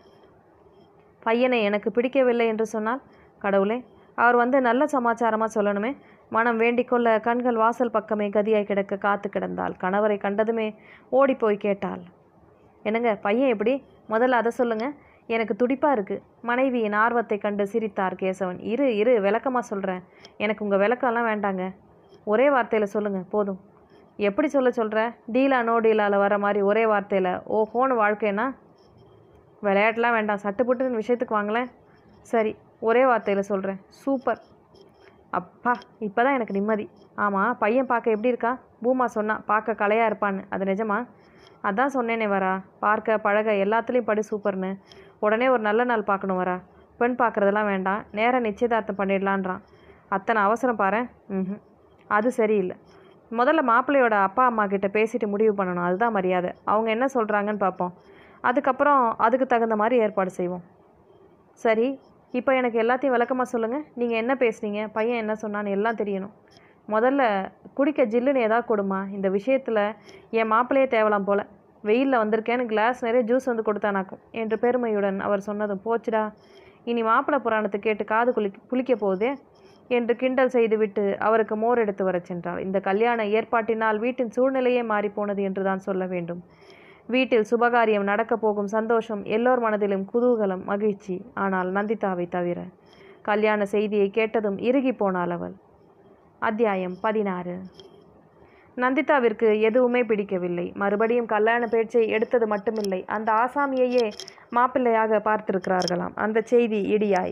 பையனை எனக்கு பிடிக்கவில்லை என்று சொன்னால் கடவுளே அவர் வந்து நல்ல சமாச்சாரமாக சொல்லணுமே மனம் வேண்டிக்கொள்ள கண்கள் வாசல் பக்கமே கதியாய் கிடக்க காத்து கிடந்தாள் கணவரை கண்டதுமே ஓடிப்போய் கேட்டாள் என்னங்க பையன் எப்படி முதல்ல அதை சொல்லுங்க எனக்கு துடிப்பாக இருக்குது மனைவியின் ஆர்வத்தை கண்டு சிரித்தார் கேசவன் இரு இரு விளக்கமாக சொல்கிறேன் எனக்கு உங்கள் விளக்கம்லாம் வேண்டாங்க ஒரே வார்த்தையில் சொல்லுங்கள் போதும் எப்படி சொல்ல சொல்கிற டீலா நோ டீலாவில் வர மாதிரி ஒரே வார்த்தையில் ஓ ஃபோன் வாழ்க்கைனா விளையாட்டுலாம் வேண்டாம் சட்டுப்புட்டுன்னு விஷயத்துக்கு வாங்களேன் சரி ஒரே வார்த்தையில் சொல்கிறேன் சூப்பர் அப்பா இப்போ தான் எனக்கு நிம்மதி ஆமாம் பையன் பார்க்க எப்படி இருக்கா பூமா சொன்னா பார்க்க கலையாக இருப்பான்னு அது நிஜமா அதான் சொன்னேனே வரா பார்க்க பழக எல்லாத்துலேயும் படி சூப்பர்னு உடனே ஒரு நல்ல நாள் பார்க்கணும் வரா பெண் பார்க்குறதெல்லாம் வேண்டாம் நேராக நிச்சயதார்த்தம் பண்ணிடலான்றான் அத்தனை அவசரம் பாரு ம் அது சரியில்லை முதல்ல மாப்பிள்ளையோட அப்பா அம்மா கிட்ட பேசிட்டு முடிவு பண்ணணும் அதுதான் மரியாதை அவங்க என்ன சொல்கிறாங்கன்னு பார்ப்போம் அதுக்கப்புறம் அதுக்கு தகுந்த மாதிரி ஏற்பாடு செய்வோம் சரி இப்போ எனக்கு எல்லாத்தையும் விளக்கமாக சொல்லுங்கள் நீங்கள் என்ன பேசுனீங்க பையன் என்ன சொன்னான்னு எல்லாம் தெரியணும் முதல்ல குடிக்க ஜில்லுன்னு ஏதாவது கொடுமா இந்த விஷயத்தில் என் மாப்பிள்ளையே தேவலாம் போல வெயிலில் வந்திருக்கேன்னு கிளாஸ் நிறைய ஜூஸ் வந்து கொடுத்தானாக்கும் என்று பெருமையுடன் அவர் சொன்னதும் போச்சுடா இனி மாப்பிள்ளை புராணத்தை கேட்டு காது குளி குளிக்க போகுதே என்று கிண்டல் செய்துவிட்டு அவருக்கு மோர் எடுத்து வரச் சென்றாள் இந்த கல்யாண ஏற்பாட்டினால் வீட்டின் சூழ்நிலையே மாறிப்போனது என்று தான் சொல்ல வேண்டும் வீட்டில் சுபகாரியம் நடக்கப் போகும் சந்தோஷம் எல்லோர் மனதிலும் குதூகலம் மகிழ்ச்சி ஆனால் நந்திதாவை தவிர கல்யாண செய்தியை கேட்டதும் இறுகி போனாள் அவள் அத்தியாயம் பதினாறு நந்திதாவிற்கு எதுவுமே பிடிக்கவில்லை மறுபடியும் கல்யாண பேச்சை எடுத்தது மட்டுமில்லை அந்த ஆசாமியையே மாப்பிள்ளையாக பார்த்திருக்கிறார்களாம் அந்த செய்தி இடியாய்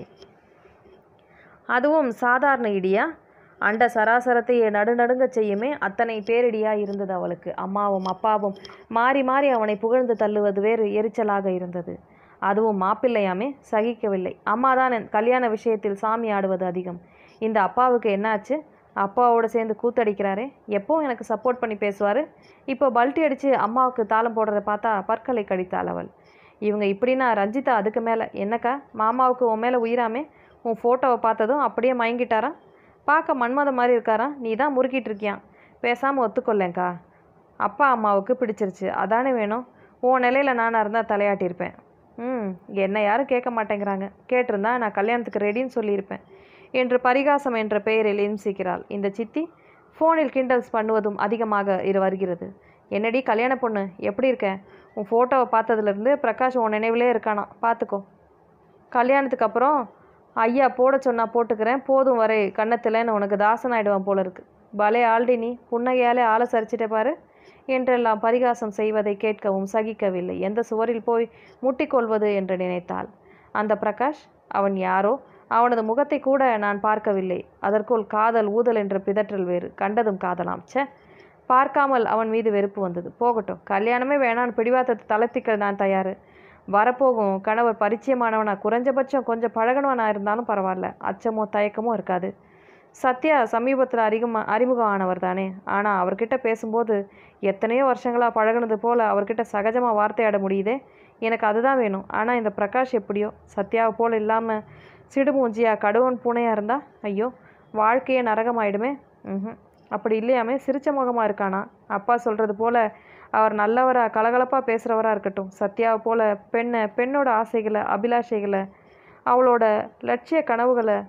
அதுவும் சாதாரண இடியா அண்ட சராசரத்தையே நடுநடுங்க செய்யுமே அத்தனை பேரிடியா இருந்தது அவளுக்கு அம்மாவும் அப்பாவும் மாறி மாறி அவனை புகழ்ந்து தள்ளுவது வேறு எரிச்சலாக இருந்தது அதுவும் மாப்பிள்ளையாமே சகிக்கவில்லை அம்மா தான் கல்யாண விஷயத்தில் சாமி ஆடுவது அதிகம் இந்த அப்பாவுக்கு என்னாச்சு அப்பாவோட சேர்ந்து கூத்தடிக்கிறாரே எப்போ எனக்கு சப்போர்ட் பண்ணி பேசுவார் இப்போ பல்ட்டி அடித்து அம்மாவுக்கு தாளம் போடுறத பார்த்தா பற்களை கடித்தாள் அவள் இவங்க இப்படின்னா ரஞ்சிதா அதுக்கு மேலே என்னக்கா மாமாவுக்கு உன் மேலே உயிராமே உன் ஃபோட்டோவை பார்த்ததும் அப்படியே மயங்கிட்டாரா பார்க்க மன்மத மாதிரி இருக்காரா நீ தான் முறுக்கிட்டு இருக்கியான் பேசாமல் ஒத்துக்கொள்ளேங்க்கா அப்பா அம்மாவுக்கு பிடிச்சிருச்சு அதானே வேணும் உன் நிலையில் நானாக இருந்தால் தலையாட்டியிருப்பேன் ம் என்னை யாரும் கேட்க மாட்டேங்கிறாங்க கேட்டிருந்தா நான் கல்யாணத்துக்கு ரெடின்னு சொல்லியிருப்பேன் என்று பரிகாசம் என்ற பெயரில் இம்சிக்கிறாள் இந்த சித்தி ஃபோனில் கிண்டல்ஸ் பண்ணுவதும் அதிகமாக இரு வருகிறது என்னடி கல்யாண பொண்ணு எப்படி இருக்க உன் ஃபோட்டோவை பார்த்ததுலேருந்து பிரகாஷ் உன் நினைவிலே இருக்கானா பார்த்துக்கோ கல்யாணத்துக்கு அப்புறம் ஐயா போட சொன்னா போட்டுக்கிறேன் போதும் வரை கன்னத்தில்னு உனக்கு தாசன் ஆயிடுவான் போல இருக்கு பலே ஆல்டி நீ புன்னகையாலே ஆளை சரிச்சிட்டே பாரு என்றெல்லாம் பரிகாசம் செய்வதை கேட்கவும் சகிக்கவில்லை எந்த சுவரில் போய் முட்டிக்கொள்வது என்று நினைத்தாள் அந்த பிரகாஷ் அவன் யாரோ அவனது முகத்தை கூட நான் பார்க்கவில்லை அதற்குள் காதல் ஊதல் என்ற பிதற்றல் வேறு கண்டதும் காதலாம் ச்சே பார்க்காமல் அவன் மீது வெறுப்பு வந்தது போகட்டும் கல்யாணமே வேணான்னு பிடிவாதத்தை தளர்த்திக்க நான் தயார் வரப்போகும் கணவர் பரிச்சயமானவனா குறைஞ்சபட்சம் கொஞ்சம் பழகனவனா இருந்தாலும் பரவாயில்ல அச்சமோ தயக்கமோ இருக்காது சத்யா சமீபத்தில் அறிமுக அறிமுகம் ஆனவர் தானே ஆனால் அவர்கிட்ட பேசும்போது எத்தனையோ வருஷங்களாக பழகுனது போல் அவர்கிட்ட சகஜமாக வார்த்தையாட முடியுதே எனக்கு அதுதான் வேணும் ஆனால் இந்த பிரகாஷ் எப்படியோ சத்யாவை போல் இல்லாமல் சிடுமூஞ்சியா கடுவன் பூனையாக இருந்தா ஐயோ வாழ்க்கையே நரகமாயிடுமே ம் அப்படி இல்லையாமே சிரிச்ச முகமாக இருக்கானா அப்பா சொல்கிறது போல் அவர் நல்லவரா கலகலப்பாக பேசுகிறவரா இருக்கட்டும் சத்யாவை போல் பெண்ணை பெண்ணோட ஆசைகளை அபிலாஷைகளை அவளோட லட்சிய கனவுகளை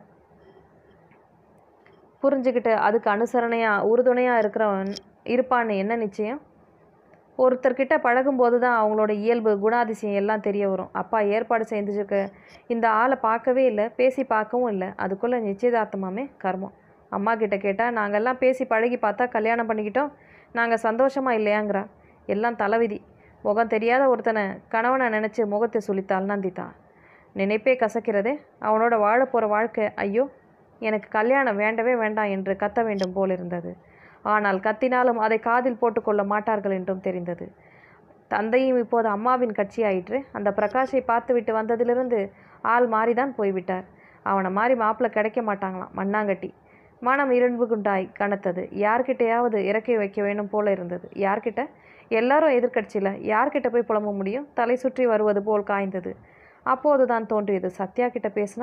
புரிஞ்சுக்கிட்டு அதுக்கு அனுசரணையாக உறுதுணையாக இருக்கிறவன் இருப்பான்னு என்ன நிச்சயம் ஒருத்தர்கிட்ட பழகும்போது தான் அவங்களோட இயல்பு குணாதிசயம் எல்லாம் தெரிய வரும் அப்பா ஏற்பாடு செஞ்சுருக்க இந்த ஆளை பார்க்கவே இல்லை பேசி பார்க்கவும் இல்லை அதுக்குள்ளே நிச்சயதார்த்தமாமே கர்மம் அம்மா கிட்ட கேட்டால் நாங்கள்லாம் பேசி பழகி பார்த்தா கல்யாணம் பண்ணிக்கிட்டோம் நாங்கள் சந்தோஷமா இல்லையாங்கிறா எல்லாம் தலைவிதி முகம் தெரியாத ஒருத்தனை கணவனை நினச்சி முகத்தை சுளித்தாள் நந்திதா நினைப்பே கசக்கிறதே அவனோட வாழ போகிற வாழ்க்கை ஐயோ எனக்கு கல்யாணம் வேண்டவே வேண்டாம் என்று கத்த வேண்டும் போல் இருந்தது ஆனால் கத்தினாலும் அதை காதில் போட்டுக்கொள்ள மாட்டார்கள் என்றும் தெரிந்தது தந்தையும் இப்போது அம்மாவின் கட்சியாயிற்று அந்த பிரகாஷை பார்த்துவிட்டு வந்ததிலிருந்து ஆள் மாறிதான் போய்விட்டார் அவனை மாதிரி மாப்பிள்ளை கிடைக்க மாட்டாங்களாம் மண்ணாங்கட்டி மனம் இரும்பு குண்டாய் கனத்தது யார்கிட்டயாவது இறக்கி வைக்க வேணும் போல இருந்தது யார்கிட்ட எல்லாரும் எதிர்க்கட்சியில் யார்கிட்ட போய் புலம்ப முடியும் தலை சுற்றி வருவது போல் காய்ந்தது அப்போது தான் தோன்றியது சத்யா கிட்ட பேசினா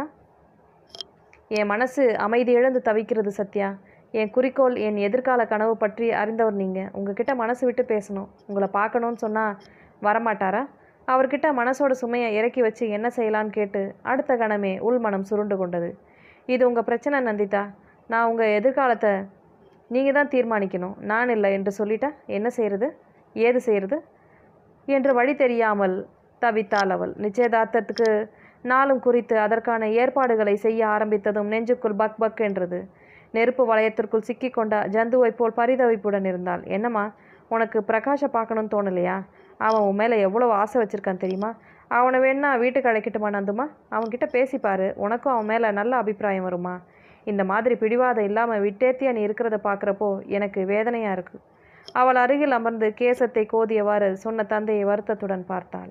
என் மனசு அமைதி இழந்து தவிக்கிறது சத்யா என் குறிக்கோள் என் எதிர்கால கனவு பற்றி அறிந்தவர் நீங்கள் உங்ககிட்ட மனசு விட்டு பேசணும் உங்களை பார்க்கணும்னு சொன்னால் வரமாட்டாரா அவர்கிட்ட மனசோட சுமையை இறக்கி வச்சு என்ன செய்யலான்னு கேட்டு அடுத்த கணமே உள்மனம் சுருண்டு கொண்டது இது உங்கள் பிரச்சனை நந்திதா நான் உங்கள் எதிர்காலத்தை நீங்கள் தான் தீர்மானிக்கணும் நான் இல்லை என்று சொல்லிட்டா என்ன செய்கிறது ஏது செய்கிறது என்று வழி தெரியாமல் தவித்தாள் அவள் நிச்சயதார்த்தத்துக்கு நாளும் குறித்து அதற்கான ஏற்பாடுகளை செய்ய ஆரம்பித்ததும் நெஞ்சுக்குள் பக் பக் என்றது நெருப்பு வளையத்திற்குள் சிக்கிக்கொண்ட ஜந்துவைப் போல் பரிதவிப்புடன் இருந்தாள் என்னம்மா உனக்கு பிரகாஷை பார்க்கணும்னு தோணலையா அவன் உன் மேலே எவ்வளோ ஆசை வச்சிருக்கான் தெரியுமா அவனை வேணா வீட்டுக்கு அழைக்கட்டுமா நந்துமா அவன்கிட்ட பேசிப்பாரு உனக்கும் அவன் மேலே நல்ல அபிப்பிராயம் வருமா இந்த மாதிரி பிடிவாதம் இல்லாமல் விட்டேத்தியா நீ இருக்கிறத பார்க்குறப்போ எனக்கு வேதனையாக இருக்கு அவள் அருகில் அமர்ந்து கேசத்தை கோதியவாறு சொன்ன தந்தையை வருத்தத்துடன் பார்த்தாள்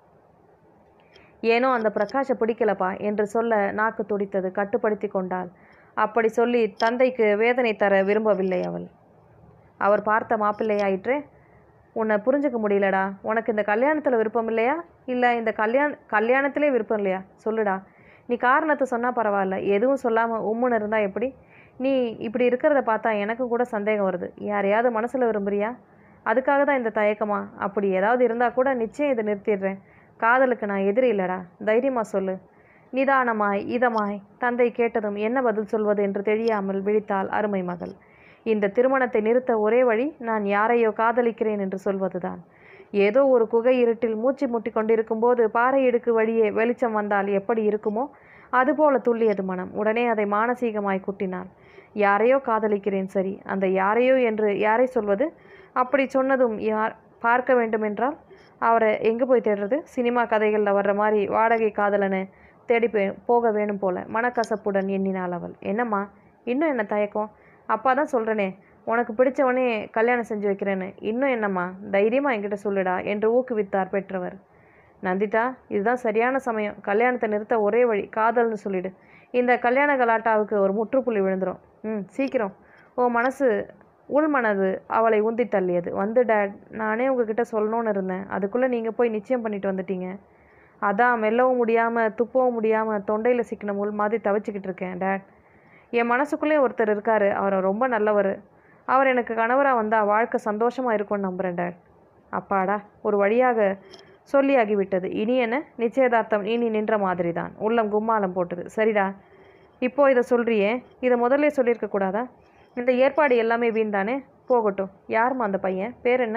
ஏனோ அந்த பிரகாஷை பிடிக்கலப்பா என்று சொல்ல நாக்கு துடித்தது கட்டுப்படுத்தி கொண்டாள் அப்படி சொல்லி தந்தைக்கு வேதனை தர விரும்பவில்லை அவள் அவர் பார்த்த மாப்பிள்ளையாயிற்றே உன்னை புரிஞ்சுக்க முடியலடா உனக்கு இந்த கல்யாணத்தில் விருப்பம் இல்லையா இல்லை இந்த கல்யாண கல்யாணத்திலே விருப்பம் இல்லையா சொல்லுடா நீ காரணத்தை சொன்னால் பரவாயில்ல எதுவும் சொல்லாமல் உம்முன்னு இருந்தால் எப்படி நீ இப்படி இருக்கிறத பார்த்தா எனக்கும் கூட சந்தேகம் வருது யாரையாவது மனசில் விரும்புறியா அதுக்காக தான் இந்த தயக்கமா அப்படி ஏதாவது இருந்தால் கூட நிச்சயம் இதை நிறுத்திடுறேன் காதலுக்கு நான் எதிரி இல்லைடா தைரியமாக சொல்லு நிதானமாய் இதமாய் தந்தை கேட்டதும் என்ன பதில் சொல்வது என்று தெரியாமல் விழித்தாள் அருமை மகள் இந்த திருமணத்தை நிறுத்த ஒரே வழி நான் யாரையோ காதலிக்கிறேன் என்று சொல்வதுதான் ஏதோ ஒரு குகை இருட்டில் மூச்சு முட்டி கொண்டிருக்கும்போது பாறை இடுக்கு வழியே வெளிச்சம் வந்தால் எப்படி இருக்குமோ அதுபோல துள்ளியது மனம் உடனே அதை மானசீகமாய் குட்டினாள் யாரையோ காதலிக்கிறேன் சரி அந்த யாரையோ என்று யாரை சொல்வது அப்படி சொன்னதும் யார் பார்க்க வேண்டுமென்றால் அவரை எங்கே போய் தேடுறது சினிமா கதைகளில் வர்ற மாதிரி வாடகை காதலனை தேடி பே- போக வேணும் போல மனக்கசப்புடன் எண்ணினாள் அவள் என்னம்மா இன்னும் என்ன தயக்கம் அப்பா தான் சொல்கிறனே உனக்கு பிடிச்சவனே கல்யாணம் செஞ்சு வைக்கிறேன்னு இன்னும் என்னம்மா தைரியமாக என்கிட்ட சொல்லுடா என்று ஊக்குவித்தார் பெற்றவர் நந்திதா இதுதான் சரியான சமயம் கல்யாணத்தை நிறுத்த ஒரே வழி காதல்னு சொல்லிடு இந்த கல்யாண கலாட்டாவுக்கு ஒரு முற்றுப்புள்ளி விழுந்துரும் ம் சீக்கிரம் உன் மனசு உள் மனது அவளை உந்தி தள்ளியது வந்து டேட் நானே உங்ககிட்ட சொல்லணும்னு இருந்தேன் அதுக்குள்ளே நீங்கள் போய் நிச்சயம் பண்ணிட்டு வந்துட்டீங்க அதான் மெல்லவும் முடியாமல் துப்பவும் முடியாமல் தொண்டையில் சிக்கின முள் மாதிரி தவிச்சுக்கிட்டு இருக்கேன் டேட் என் மனசுக்குள்ளே ஒருத்தர் இருக்காரு அவர் ரொம்ப நல்லவர் அவர் எனக்கு கணவராக வந்தால் வாழ்க்கை சந்தோஷமாக இருக்கும்னு நம்புகிறேன் டேட் அப்பாடா ஒரு வழியாக சொல்லியாகிவிட்டது இனி என்ன நிச்சயதார்த்தம் இனி நின்ற மாதிரி தான் உள்ளம் கும்மாலம் போட்டது சரிடா இப்போ இதை சொல்றியே இதை முதல்ல சொல்லியிருக்க கூடாதா இந்த ஏற்பாடு எல்லாமே வீண் தானே போகட்டும் யாரும்மா அந்த பையன் பேர் என்ன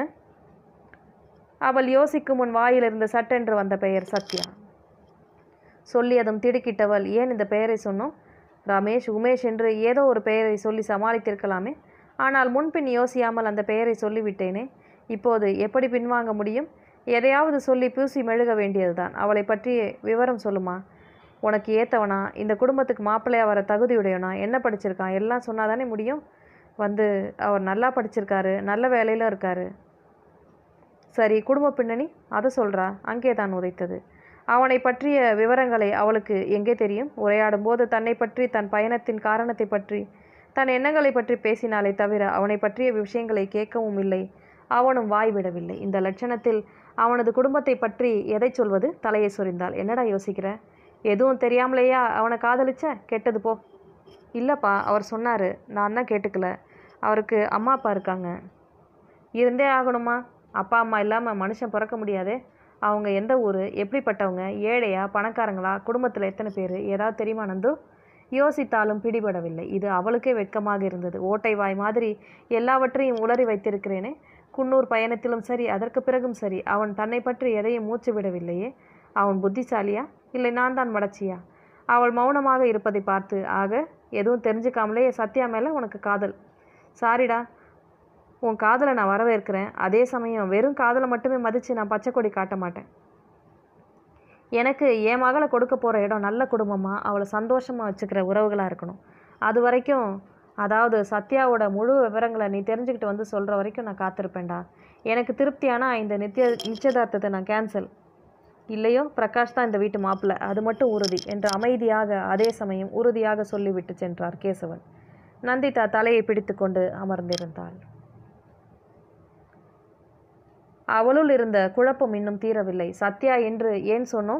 அவள் யோசிக்கும் முன் வாயிலிருந்து சட்டென்று வந்த பெயர் சத்யா சொல்லியதும் திடுக்கிட்டவள் ஏன் இந்த பெயரை சொன்னோம் ரமேஷ் உமேஷ் என்று ஏதோ ஒரு பெயரை சொல்லி சமாளித்திருக்கலாமே ஆனால் முன்பின் யோசியாமல் அந்த பெயரை சொல்லிவிட்டேனே இப்போது எப்படி பின்வாங்க முடியும் எதையாவது சொல்லி பூசி மெழுக வேண்டியதுதான் அவளை பற்றி விவரம் சொல்லுமா உனக்கு ஏத்தவனா இந்த குடும்பத்துக்கு மாப்பிள்ளையா வர தகுதியுடையவனா என்ன படிச்சிருக்கான் எல்லாம் சொன்னாதானே முடியும் வந்து அவர் நல்லா படிச்சிருக்காரு நல்ல வேலையில இருக்காரு சரி குடும்ப பின்னணி அதை சொல்றா அங்கே தான் உதைத்தது அவனை பற்றிய விவரங்களை அவளுக்கு எங்கே தெரியும் உரையாடும் போது தன்னை பற்றி தன் பயணத்தின் காரணத்தை பற்றி தன் எண்ணங்களை பற்றி பேசினாலே தவிர அவனை பற்றிய விஷயங்களை கேட்கவும் இல்லை அவனும் வாய் விடவில்லை இந்த லட்சணத்தில் அவனது குடும்பத்தை பற்றி எதை சொல்வது தலையை சொரிந்தாள் என்னடா யோசிக்கிற எதுவும் தெரியாமலேயா அவனை காதலிச்ச கெட்டது போ இல்லைப்பா அவர் சொன்னார் நான் தான் கேட்டுக்கல அவருக்கு அம்மா அப்பா இருக்காங்க இருந்தே ஆகணுமா அப்பா அம்மா இல்லாமல் மனுஷன் பிறக்க முடியாதே அவங்க எந்த ஊர் எப்படிப்பட்டவங்க ஏழையா பணக்காரங்களா குடும்பத்தில் எத்தனை பேர் ஏதாவது தெரியுமா நந்து யோசித்தாலும் பிடிபடவில்லை இது அவளுக்கே வெட்கமாக இருந்தது ஓட்டை வாய் மாதிரி எல்லாவற்றையும் உளறி வைத்திருக்கிறேனே குன்னூர் பயணத்திலும் சரி அதற்கு பிறகும் சரி அவன் தன்னை பற்றி எதையும் மூச்சு விடவில்லையே அவன் புத்திசாலியா இல்லை நான் தான் மடச்சியா அவள் மௌனமாக இருப்பதை பார்த்து ஆக எதுவும் தெரிஞ்சுக்காமலே சத்யா மேலே உனக்கு காதல் சாரிடா உன் காதலை நான் வரவேற்கிறேன் அதே சமயம் வெறும் காதலை மட்டுமே மதித்து நான் பச்சை கொடி காட்ட மாட்டேன் எனக்கு என் மகளை கொடுக்க போகிற இடம் நல்ல குடும்பமாக அவளை சந்தோஷமாக வச்சுக்கிற உறவுகளாக இருக்கணும் அது வரைக்கும் அதாவது சத்யாவோட முழு விவரங்களை நீ தெரிஞ்சுக்கிட்டு வந்து சொல்கிற வரைக்கும் நான் காத்திருப்பேன்டா எனக்கு திருப்தியானா இந்த நித்திய நிச்சயதார்த்தத்தை நான் கேன்சல் இல்லையோ பிரகாஷ் தான் இந்த வீட்டு மாப்பிள்ளை அது மட்டும் உறுதி என்று அமைதியாக அதே சமயம் உறுதியாக சொல்லிவிட்டு சென்றார் கேசவன் நந்திதா தலையை பிடித்துக்கொண்டு அமர்ந்திருந்தாள் அவளுள் இருந்த குழப்பம் இன்னும் தீரவில்லை சத்யா என்று ஏன் சொன்னோம்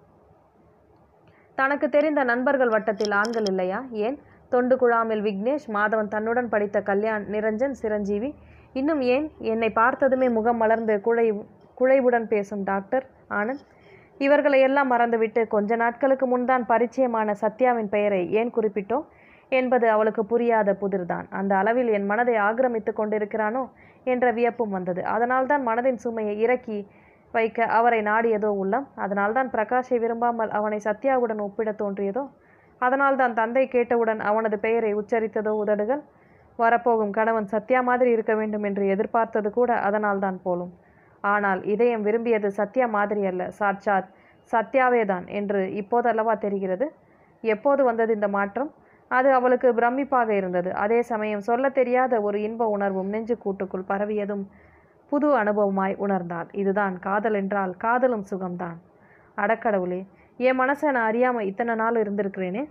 தனக்கு தெரிந்த நண்பர்கள் வட்டத்தில் ஆண்கள் இல்லையா ஏன் தொண்டு குழாமில் விக்னேஷ் மாதவன் தன்னுடன் படித்த கல்யாண் நிரஞ்சன் சிரஞ்சீவி இன்னும் ஏன் என்னை பார்த்ததுமே முகம் மலர்ந்து குழை குழைவுடன் பேசும் டாக்டர் ஆனந்த் இவர்களை எல்லாம் மறந்துவிட்டு கொஞ்ச நாட்களுக்கு முன்தான் பரிச்சயமான சத்யாவின் பெயரை ஏன் குறிப்பிட்டோம் என்பது அவளுக்கு புரியாத புதிர்தான் அந்த அளவில் என் மனதை ஆக்கிரமித்து கொண்டிருக்கிறானோ என்ற வியப்பும் வந்தது அதனால்தான் மனதின் சுமையை இறக்கி வைக்க அவரை நாடியதோ உள்ளம் அதனால்தான் பிரகாஷை விரும்பாமல் அவனை சத்யாவுடன் ஒப்பிடத் தோன்றியதோ அதனால்தான் தந்தை கேட்டவுடன் அவனது பெயரை உச்சரித்ததோ உதடுகள் வரப்போகும் கணவன் சத்யா மாதிரி இருக்க வேண்டும் என்று எதிர்பார்த்தது கூட அதனால்தான் போலும் ஆனால் இதயம் விரும்பியது சத்யா மாதிரி அல்ல சாட்சாத் சத்யாவே தான் என்று இப்போதல்லவா தெரிகிறது எப்போது வந்தது இந்த மாற்றம் அது அவளுக்கு பிரமிப்பாக இருந்தது அதே சமயம் சொல்லத் தெரியாத ஒரு இன்ப உணர்வும் நெஞ்சு கூட்டுக்குள் பரவியதும் புது அனுபவமாய் உணர்ந்தாள் இதுதான் காதல் என்றால் காதலும் சுகம்தான் அடக்கடவுளே என் மனசை நான் அறியாமல் இத்தனை நாள் இருந்திருக்கிறேனே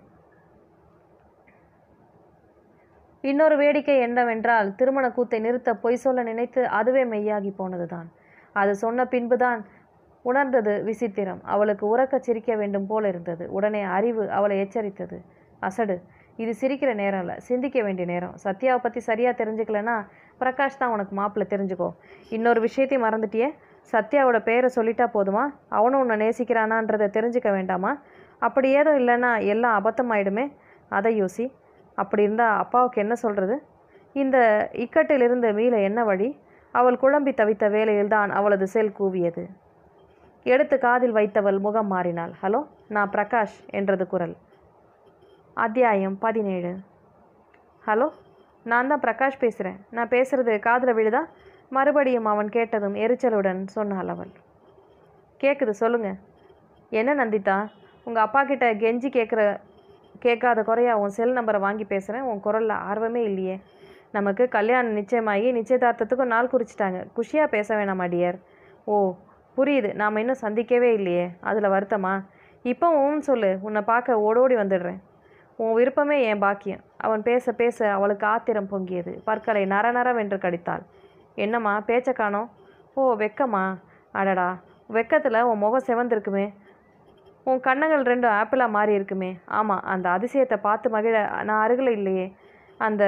இன்னொரு வேடிக்கை என்னவென்றால் திருமண கூத்தை நிறுத்த பொய் சொல்ல நினைத்து அதுவே மெய்யாகி போனதுதான் அது சொன்ன பின்புதான் உணர்ந்தது விசித்திரம் அவளுக்கு உறக்கச் சிரிக்க வேண்டும் போல இருந்தது உடனே அறிவு அவளை எச்சரித்தது அசடு இது சிரிக்கிற நேரம் இல்லை சிந்திக்க வேண்டிய நேரம் சத்யாவை பற்றி சரியாக தெரிஞ்சுக்கலனா பிரகாஷ் தான் உனக்கு மாப்பிள்ளை தெரிஞ்சுக்கோ இன்னொரு விஷயத்தையும் மறந்துட்டியே சத்யாவோட பேரை சொல்லிட்டா போதுமா அவனும் உன்னை நேசிக்கிறானான்றதை தெரிஞ்சுக்க வேண்டாமா அப்படி ஏதோ இல்லைன்னா எல்லாம் அபத்தமாயிடுமே அதை யோசி அப்படி இருந்தால் அப்பாவுக்கு என்ன சொல்கிறது இந்த இக்கட்டிலிருந்து மீள என்ன வழி அவள் குழம்பி தவித்த வேளையில்தான் அவளது செல் கூவியது எடுத்து காதில் வைத்தவள் முகம் மாறினாள் ஹலோ நான் பிரகாஷ் என்றது குரல் அத்தியாயம் பதினேழு ஹலோ நான் தான் பிரகாஷ் பேசுகிறேன் நான் பேசுகிறது காதில் விழுதா மறுபடியும் அவன் கேட்டதும் எரிச்சலுடன் சொன்னாள் அவள் கேட்குது சொல்லுங்க என்ன நந்திதா உங்கள் அப்பா கிட்ட கெஞ்சி கேட்குற கேட்காத குறையா உன் செல் நம்பரை வாங்கி பேசுகிறேன் உன் குரலில் ஆர்வமே இல்லையே நமக்கு கல்யாணம் நிச்சயமாகி நிச்சயதார்த்தத்துக்கும் நாள் குறிச்சிட்டாங்க குஷியாக பேச வேணாமா டியர் ஓ புரியுது நாம் இன்னும் சந்திக்கவே இல்லையே அதில் வருத்தமா இப்போ உன் சொல்லு உன்னை பார்க்க ஓடோடி வந்துடுறேன் உன் விருப்பமே என் பாக்கியம் அவன் பேச பேச அவளுக்கு ஆத்திரம் பொங்கியது பற்களை நர நரவென்று கடித்தாள் என்னம்மா பேச்ச காணோம் ஓ வெக்கமா அடடா வெக்கத்தில் உன் முகம் செவந்திருக்குமே உன் கண்ணங்கள் ரெண்டும் ஆப்பிளாக மாறி இருக்குமே ஆமாம் அந்த அதிசயத்தை பார்த்து மகிழ நான் அருகில் இல்லையே அந்த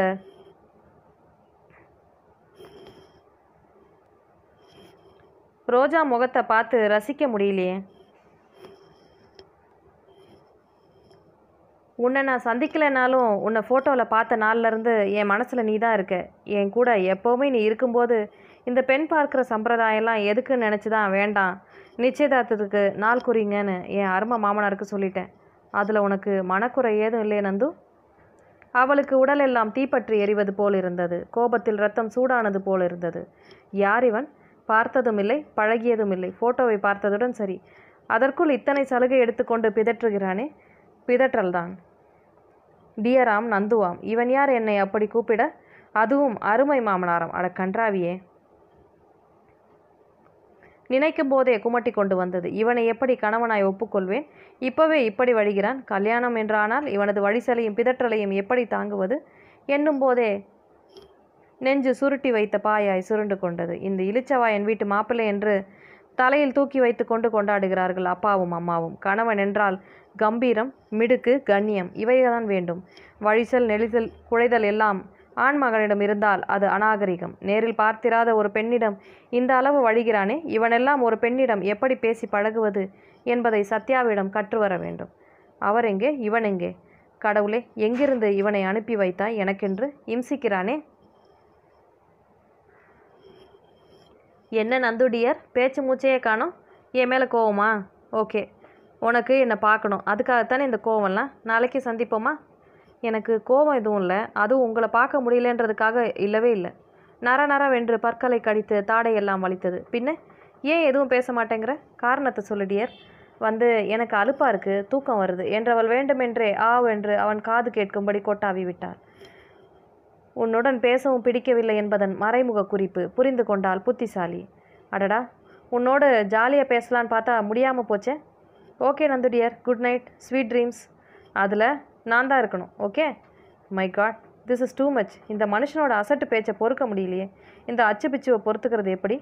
ரோஜா முகத்தை பார்த்து ரசிக்க முடியலையே உன்னை நான் சந்திக்கலைனாலும் உன்னை ஃபோட்டோவில் பார்த்த நாள்லேருந்து என் மனசில் நீ தான் இருக்க என் கூட எப்போவுமே நீ இருக்கும்போது இந்த பெண் பார்க்குற சம்பிரதாயம்லாம் எதுக்குன்னு நினச்சி தான் வேண்டாம் நிச்சயதார்த்தத்துக்கு நாள் குறிங்கன்னு என் அருமை மாமனாருக்கு சொல்லிட்டேன் அதில் உனக்கு மனக்குறை ஏதும் இல்லையே நந்து அவளுக்கு உடலெல்லாம் தீப்பற்றி எரிவது போல் இருந்தது கோபத்தில் ரத்தம் சூடானது போல் இருந்தது யார் இவன் பார்த்ததும் இல்லை பழகியதும் இல்லை ஃபோட்டோவை பார்த்ததுடன் சரி அதற்குள் இத்தனை சலுகை எடுத்துக்கொண்டு பிதற்றுகிறானே பிதற்றல்தான் டியராம் நந்துவாம் இவன் யார் என்னை அப்படி கூப்பிட அதுவும் அருமை மாமனாரம் அட கன்றாவியே நினைக்கும் போதே குமட்டி கொண்டு வந்தது இவனை எப்படி கணவனாய் ஒப்புக்கொள்வேன் இப்பவே இப்படி வழிகிறான் கல்யாணம் என்றானால் இவனது வழிசலையும் பிதற்றலையும் எப்படி தாங்குவது என்னும் போதே நெஞ்சு சுருட்டி வைத்த பாயாய் சுருண்டு கொண்டது இந்த இளிச்சவாயன் வீட்டு மாப்பிள்ளை என்று தலையில் தூக்கி வைத்து கொண்டு கொண்டாடுகிறார்கள் அப்பாவும் அம்மாவும் கணவன் என்றால் கம்பீரம் மிடுக்கு கண்ணியம் இவைதான் வேண்டும் வழிசல் நெளிதல் குழைதல் எல்லாம் ஆண் மகனிடம் இருந்தால் அது அநாகரிகம் நேரில் பார்த்திராத ஒரு பெண்ணிடம் இந்த அளவு வழிகிறானே இவனெல்லாம் ஒரு பெண்ணிடம் எப்படி பேசி பழகுவது என்பதை சத்யாவிடம் கற்று வர வேண்டும் அவர் எங்கே இவன் எங்கே கடவுளே எங்கிருந்து இவனை அனுப்பி வைத்தாய் எனக்கென்று இம்சிக்கிறானே என்ன நந்துடியர் பேச்சு மூச்சையே காணோம் என் மேலே கோவமா ஓகே உனக்கு என்னை பார்க்கணும் அதுக்காகத்தானே இந்த கோவம்லாம் நாளைக்கு சந்திப்போமா எனக்கு கோபம் எதுவும் இல்லை அதுவும் உங்களை பார்க்க முடியலன்றதுக்காக இல்லவே இல்லை நர நரவென்று பற்களை கடித்து தாடையெல்லாம் வலித்தது பின்ன ஏன் எதுவும் பேச மாட்டேங்கிற காரணத்தை சொல்லு டியர் வந்து எனக்கு அலுப்பா இருக்கு தூக்கம் வருது என்றவள் வேண்டுமென்றே ஆவென்று அவன் காது கேட்கும்படி கொட்டாவி விட்டாள் உன்னுடன் பேசவும் பிடிக்கவில்லை என்பதன் மறைமுக குறிப்பு புரிந்து கொண்டால் புத்திசாலி அடடா உன்னோடு ஜாலியாக பேசலான்னு பார்த்தா முடியாமல் போச்சே okay Nandu dear good night sweet dreams அதில் நான் தான் இருக்கணும் okay my god this is too much இந்த மனுஷனோட அசட்டு பேச்சை பொறுக்க முடியலையே இந்த அச்சு பிச்சுவை பொறுத்துக்கிறது எப்படி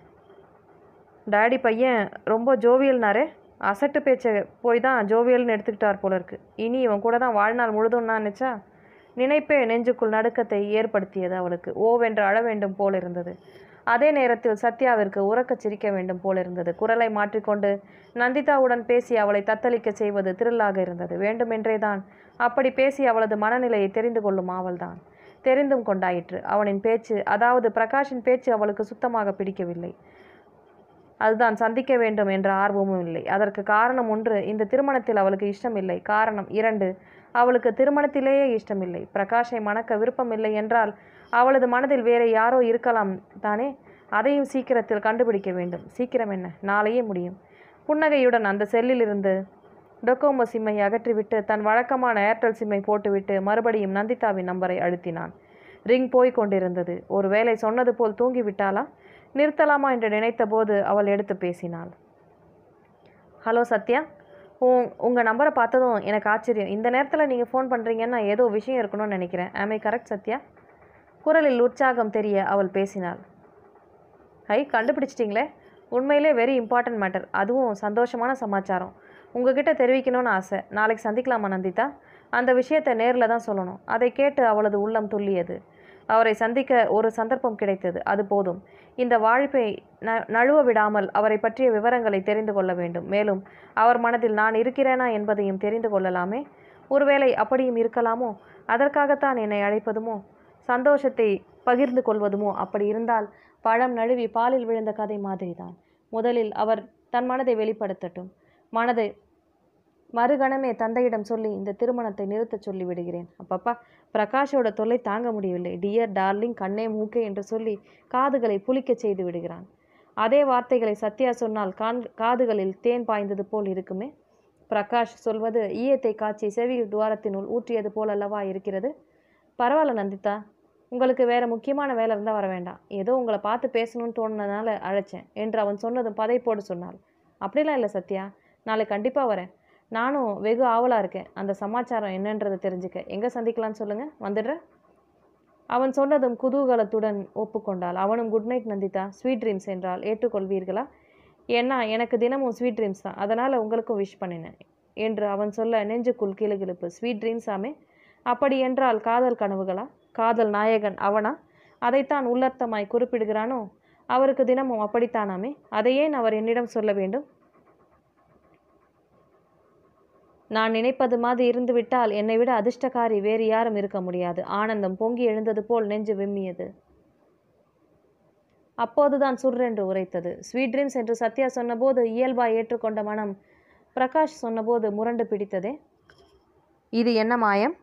டாடி பையன் ரொம்ப ஜோவியல்னாரே அசட்டு பேச்சை போய் தான் ஜோவியல்னு எடுத்துக்கிட்டார் போல இருக்கு இனி இவன் கூட தான் வாழ்நாள் முழுதும் நான் நினச்சா நினைப்பே நெஞ்சுக்குள் நடுக்கத்தை ஏற்படுத்தியது அவளுக்கு ஓவென்று அழ வேண்டும் போல் இருந்தது அதே நேரத்தில் சத்யாவிற்கு உறக்கச் சிரிக்க வேண்டும் போல் இருந்தது குரலை மாற்றிக்கொண்டு நந்திதாவுடன் பேசி அவளை தத்தளிக்க செய்வது திரளாக இருந்தது வேண்டுமென்றே தான் அப்படி பேசி அவளது மனநிலையை தெரிந்து கொள்ளும் ஆவல்தான் தெரிந்தும் கொண்டாயிற்று அவனின் பேச்சு அதாவது பிரகாஷின் பேச்சு அவளுக்கு சுத்தமாக பிடிக்கவில்லை அதுதான் சந்திக்க வேண்டும் என்ற ஆர்வமும் இல்லை அதற்கு காரணம் ஒன்று இந்த திருமணத்தில் அவளுக்கு இஷ்டமில்லை காரணம் இரண்டு அவளுக்கு திருமணத்திலேயே இஷ்டமில்லை பிரகாஷை மணக்க விருப்பமில்லை என்றால் அவளது மனதில் வேற யாரோ இருக்கலாம் தானே அதையும் சீக்கிரத்தில் கண்டுபிடிக்க வேண்டும் சீக்கிரம் என்ன நாளையே முடியும் புன்னகையுடன் அந்த செல்லிலிருந்து டொக்கோமோ சிம்மை அகற்றிவிட்டு தன் வழக்கமான ஏர்டெல் சிம்மை போட்டுவிட்டு மறுபடியும் நந்திதாவின் நம்பரை அழுத்தினான் ரிங் போய் கொண்டிருந்தது ஒருவேளை சொன்னது போல் தூங்கிவிட்டாளா நிறுத்தலாமா என்று நினைத்தபோது அவள் எடுத்து பேசினாள் ஹலோ சத்யா உங் உங்கள் நம்பரை பார்த்ததும் எனக்கு ஆச்சரியம் இந்த நேரத்தில் நீங்கள் ஃபோன் பண்ணுறீங்கன்னா ஏதோ விஷயம் இருக்கணும்னு நினைக்கிறேன் ஆமை கரெக்ட் சத்யா குரலில் உற்சாகம் தெரிய அவள் பேசினாள் ஹை கண்டுபிடிச்சிட்டிங்களே உண்மையிலே வெரி இம்பார்ட்டன்ட் மேட்டர் அதுவும் சந்தோஷமான சமாச்சாரம் உங்ககிட்ட தெரிவிக்கணும்னு ஆசை நாளைக்கு சந்திக்கலாமா நந்திதா அந்த விஷயத்தை நேரில் தான் சொல்லணும் அதை கேட்டு அவளது உள்ளம் துள்ளியது அவரை சந்திக்க ஒரு சந்தர்ப்பம் கிடைத்தது அது போதும் இந்த வாழ்ப்பை ந நழுவ விடாமல் அவரை பற்றிய விவரங்களை தெரிந்து கொள்ள வேண்டும் மேலும் அவர் மனதில் நான் இருக்கிறேனா என்பதையும் தெரிந்து கொள்ளலாமே ஒருவேளை அப்படியும் இருக்கலாமோ அதற்காகத்தான் என்னை அழைப்பதுமோ சந்தோஷத்தை பகிர்ந்து கொள்வதுமோ அப்படி இருந்தால் பழம் நழுவி பாலில் விழுந்த கதை மாதிரிதான் முதலில் அவர் தன் மனதை வெளிப்படுத்தட்டும் மனதை மறுகணமே தந்தையிடம் சொல்லி இந்த திருமணத்தை நிறுத்தச் சொல்லி விடுகிறேன் அப்பப்பா பிரகாஷோட தொல்லை தாங்க முடியவில்லை டியர் டார்லிங் கண்ணே மூக்கே என்று சொல்லி காதுகளை புளிக்கச் செய்து விடுகிறான் அதே வார்த்தைகளை சத்யா சொன்னால் கான் காதுகளில் தேன் பாய்ந்தது போல் இருக்குமே பிரகாஷ் சொல்வது ஈயத்தை காய்ச்சி செவி துவாரத்தினுள் ஊற்றியது போல் அல்லவா இருக்கிறது பரவாயில்ல நந்திதா உங்களுக்கு வேற முக்கியமான வேலை இருந்தால் வர வேண்டாம் ஏதோ உங்களை பார்த்து பேசணும்னு தோணுனதுனால அழைச்சேன் என்று அவன் சொன்னதும் பதைப்போடு சொன்னாள் அப்படிலாம் இல்லை சத்யா நாளை கண்டிப்பாக வரேன் நானும் வெகு ஆவலாக இருக்கேன் அந்த சமாச்சாரம் என்னன்றதை தெரிஞ்சுக்க எங்கே சந்திக்கலாம்னு சொல்லுங்கள் வந்துடுறேன் அவன் சொன்னதும் குதூகலத்துடன் ஒப்புக்கொண்டாள் அவனும் good night Nandita sweet dreams என்றால் ஏற்றுக்கொள்வீர்களா ஏன்னா எனக்கு தினமும் ஸ்வீட் ட்ரீம்ஸ் தான் அதனால் உங்களுக்கும் விஷ் பண்ணினேன் என்று அவன் சொல்ல நெஞ்சுக்குள் கிளுகிழுப்பு ஸ்வீட் ட்ரீம்ஸாமே அப்படி என்றால் காதல் கனவுகளா காதல் நாயகன் அவனா அதைத்தான் உள்ளர்த்தமாய் குறிப்பிடுகிறானோ அவருக்கு தினமும் அப்படித்தானாமே அதை ஏன் அவர் என்னிடம் சொல்ல வேண்டும் நான் நினைப்பது மாதிரி இருந்துவிட்டால் என்னை விட அதிர்ஷ்டக்காரி வேறு யாரும் இருக்க முடியாது ஆனந்தம் பொங்கி எழுந்தது போல் நெஞ்சு விம்மியது அப்போதுதான் சுர்ரென்று உரைத்தது ஸ்வீட் ட்ரீம்ஸ் என்று சத்யா சொன்னபோது இயல்பாய் ஏற்றுக்கொண்ட மனம் பிரகாஷ் சொன்னபோது முரண்டு பிடித்ததே இது என்ன மாயம்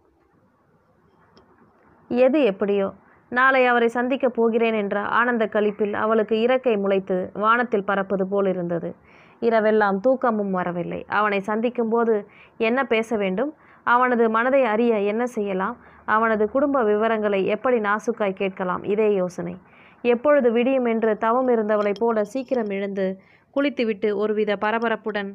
எது எப்படியோ நாளை அவரை சந்திக்கப் போகிறேன் என்ற ஆனந்த களிப்பில் அவளுக்கு இறக்கை முளைத்து வானத்தில் பறப்பது போல் இருந்தது இரவெல்லாம் தூக்கமும் வரவில்லை அவனை சந்திக்கும் போது என்ன பேச வேண்டும் அவனது மனதை அறிய என்ன செய்யலாம் அவனது குடும்ப விவரங்களை எப்படி நாசுக்காய் கேட்கலாம் இதே யோசனை எப்பொழுது விடியும் என்று தவம் இருந்தவளைப் போல சீக்கிரம் எழுந்து குளித்துவிட்டு ஒருவித பரபரப்புடன்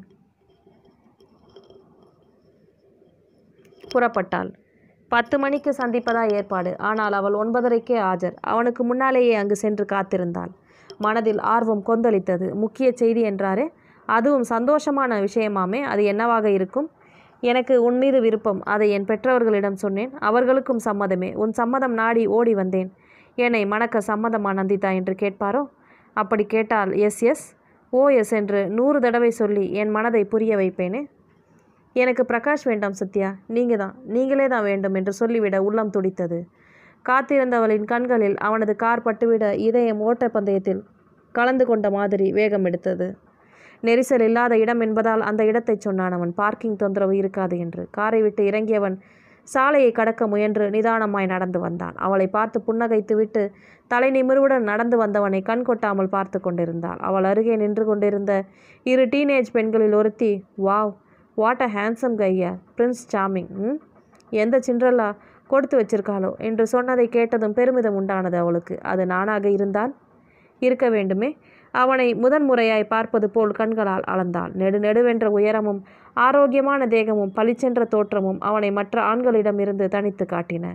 புறப்பட்டாள் பத்து மணிக்கு சந்திப்பதா ஏற்பாடு ஆனால் அவள் ஒன்பதரைக்கே ஆஜர் அவனுக்கு முன்னாலேயே அங்கு சென்று காத்திருந்தாள் மனதில் ஆர்வம் கொந்தளித்தது முக்கிய செய்தி என்றாரே அதுவும் சந்தோஷமான விஷயமாமே அது என்னவாக இருக்கும் எனக்கு உன் மீது விருப்பம் அதை என் பெற்றவர்களிடம் சொன்னேன் அவர்களுக்கும் சம்மதமே உன் சம்மதம் நாடி ஓடி வந்தேன் என்னை மணக்க சம்மதமா நந்திதா என்று கேட்பாரோ அப்படி கேட்டால் எஸ் எஸ் ஓ எஸ் என்று நூறு தடவை சொல்லி என் மனதை புரிய வைப்பேனே எனக்கு பிரகாஷ் வேண்டாம் சத்யா நீங்கள் தான் நீங்களே தான் வேண்டும் என்று சொல்லிவிட உள்ளம் துடித்தது காத்திருந்தவளின் கண்களில் அவனது கார் பட்டுவிட இதயம் ஓட்டப்பந்தயத்தில் கலந்து கொண்ட மாதிரி வேகம் எடுத்தது நெரிசல் இல்லாத இடம் என்பதால் அந்த இடத்தை சொன்னான் அவன் பார்க்கிங் தொந்தரவு இருக்காது என்று காரை விட்டு இறங்கியவன் சாலையை கடக்க முயன்று நிதானமாய் நடந்து வந்தான் அவளை பார்த்து புன்னகைத்துவிட்டு தலை நிமிர்வுடன் நடந்து வந்தவனை கண் கொட்டாமல் பார்த்து கொண்டிருந்தாள் அவள் அருகே நின்று கொண்டிருந்த இரு டீனேஜ் பெண்களில் ஒருத்தி wow what a handsome guy prince charming hmm எந்த சிண்ட்ரல்லா கொடுத்து வச்சிருக்காளோ என்று சொன்னதை கேட்டதும் பெருமிதம் உண்டானது அவளுக்கு அது நானாக இருந்தால் இருக்க வேண்டுமே அவனை முதன்முறையாய் பார்ப்பது போல் கண்களால் அளந்தாள் நெடு நெடுவென்ற உயரமும் ஆரோக்கியமான தேகமும் பளிச்சென்ற தோற்றமும் அவனை மற்ற ஆண்களிடமிருந்து தனித்து காட்டின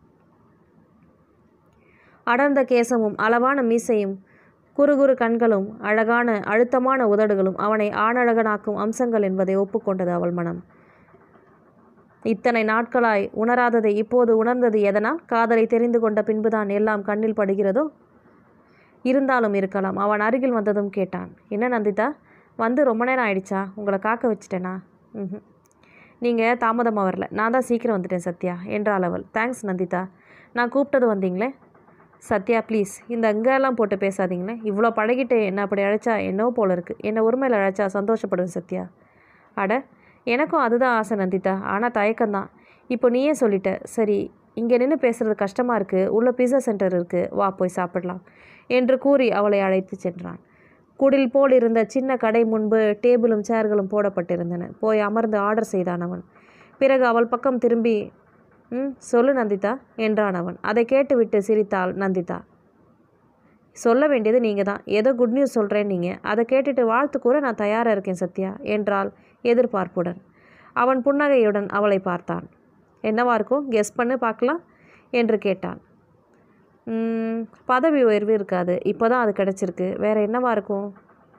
அடர்ந்த கேசமும் அளவான மீசையும் குறுகுறு கண்களும் அழகான அழுத்தமான உதடுகளும் அவனை ஆணழகனாக்கும் அம்சங்கள் என்பதை ஒப்புக்கொண்டது அவள் மனம் இத்தனை நாட்களாய் உணராததை இப்போது உணர்ந்தது எதனால் காதலை தெரிந்து கொண்ட பின்புதான் எல்லாம் கண்ணில் படுகிறதோ இருந்தாலும் இருக்கலாம் அவன் அருகில் வந்ததும் கேட்டான் என்ன நந்திதா வந்து ரொம்ப நேரம் ஆயிடுச்சா உங்களை காக்க வச்சிட்டேனா ம் நீங்கள் தாமதமாக வரல நான் தான் சீக்கிரம் வந்துட்டேன் சத்யா என்றாள் அவள் தேங்க்ஸ் நந்திதா நான் கூப்பிட்டது வந்தீங்களே சத்யா ப்ளீஸ் இந்த அங்கெல்லாம் போட்டு பேசாதீங்களே இவ்வளோ பழகிட்டு என்ன அப்படி அழைச்சா என்னவோ போல இருக்குது என்னை உரிமையில் அழைச்சா சந்தோஷப்படுவேன் சத்யா அட எனக்கும் அதுதான் ஆசை நந்திதா ஆனால் தயக்கம்தான் இப்போ நீயே சொல்லிட்ட சரி இங்கே நின்று பேசுகிறது கஷ்டமாக இருக்குது உள்ள பிஸா சென்டர் இருக்குது வா போய் சாப்பிடலாம் என்று கூறி அவளை அழைத்து சென்றான் குடில் போல் இருந்த சின்ன கடை முன்பு டேபிளும் சேர்களும் போடப்பட்டிருந்தன போய் அமர்ந்து ஆர்டர் செய்தான் அவன் பிறகு அவள் பக்கம் திரும்பி ம் சொல்லு நந்திதா என்றான் அவன் அதை கேட்டுவிட்டு சிரித்தாள் நந்திதா சொல்ல வேண்டியது நீங்கள் தான் ஏதோ குட் நியூஸ் சொல்கிறேன் நீங்கள் அதை கேட்டுட்டு வாழ்த்து கூற நான் தயாராக இருக்கேன் சத்யா என்றாள் எதிர்பார்ப்புடன் அவன் புன்னகையுடன் அவளை பார்த்தான் என்னவா இருக்கும் கெஸ் பண்ணு பார்க்கலாம் என்று கேட்டான் "ம், பதவி உயர்வு இருக்காது இப்போ தான் அது கிடச்சிருக்கு வேறு என்னவா இருக்கும்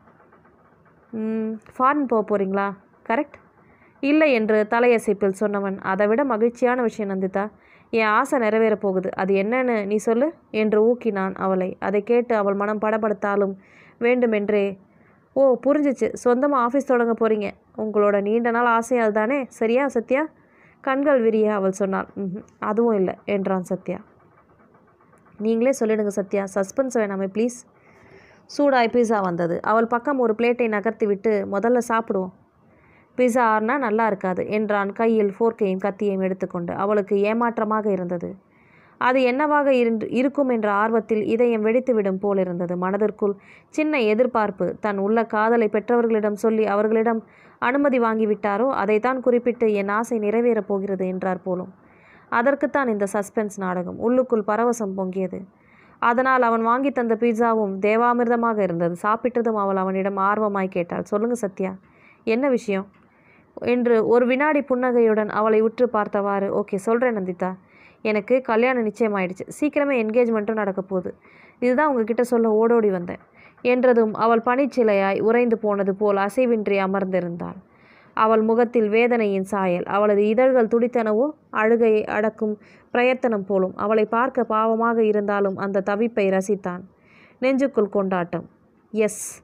ஃபாரின் போக போகிறீங்களா கரெக்ட் இல்லை என்று தலையசைப்பில் சொன்னவன் அதை விட மகிழ்ச்சியான விஷயம் நந்திதா என் ஆசை நிறைவேறப் போகுது அது என்னன்னு நீ சொல்லு என்று ஊக்கினான் அவளை அதை கேட்டு அவள் மனம் படபடுத்தாலும் வேண்டுமென்றே ஓ புரிஞ்சிச்சு சொந்தமாக ஆஃபீஸ் தொடங்க போகிறீங்க உங்களோட நீண்ட நாள் ஆசை அதுதானே சரியா சத்யா கண்கள் விரிய அவள் சொன்னாள் "ம்ஹும், அதுவும் இல்லை என்றான் சத்யா நீங்களே சொல்லிடுங்க சத்யா சஸ்பென்ஸ் வேணாமே ப்ளீஸ் சூடாய் பீஸா வந்தது அவள் பக்கம் ஒரு பிளேட்டை நகர்த்தி விட்டு முதல்ல சாப்பிடுவோம் பீஸா ஆறுனா நல்லா இருக்காது என்றான் கையில் ஃபோர்க்கையும் கத்தியையும் எடுத்துக்கொண்டு அவளுக்கு ஏமாற்றமாக இருந்தது அது என்னவாக இருந்து இருக்கும் என்ற ஆர்வத்தில் இதயம் வெடித்துவிடும் போல் இருந்தது மனதிற்குள் சின்ன எதிர்பார்ப்பு தன் உள்ள காதலை பெற்றவர்களிடம் சொல்லி அவர்களிடம் அனுமதி வாங்கிவிட்டாரோ அதைத்தான் குறிப்பிட்டு என் ஆசை நிறைவேறப் போகிறது என்றார் போலும் அதற்குத்தான் இந்த சஸ்பென்ஸ் நாடகம் உள்ளுக்குள் பரவசம் பொங்கியது அதனால் அவன் வாங்கி தந்த பீட்சாவும் தேவாமிர்தமாக இருந்தது சாப்பிட்டதும் அவள் அவனிடம் ஆர்வமாய் கேட்டாள் சொல்லுங்க சத்யா என்ன விஷயம் என்று ஒரு வினாடி புன்னகையுடன் அவளை உற்று பார்த்தவாறு ஓகே சொல்கிறேன் நந்திதா எனக்கு கல்யாணம் நிச்சயமாயிடுச்சு சீக்கிரமே என்கேஜ்மெண்ட்டும் நடக்க போகுது இதுதான் உங்ககிட்ட சொல்ல ஓடோடி வந்தேன் என்றதும் அவள் பனிச்சிலையாய் உறைந்து போனது போல் அசைவின்றி அமர்ந்திருந்தாள் அவள் முகத்தில் வேதனையின் சாயல் அவளது இதழ்கள் துடித்தனவோ அழுகையை அடக்கும் பிரயத்தனம் போலும் அவளை பார்க்க பாவமாக இருந்தாலும் அந்த தவிப்பை ரசித்தான் நெஞ்சுக்குள் கொண்டாட்டம் எஸ்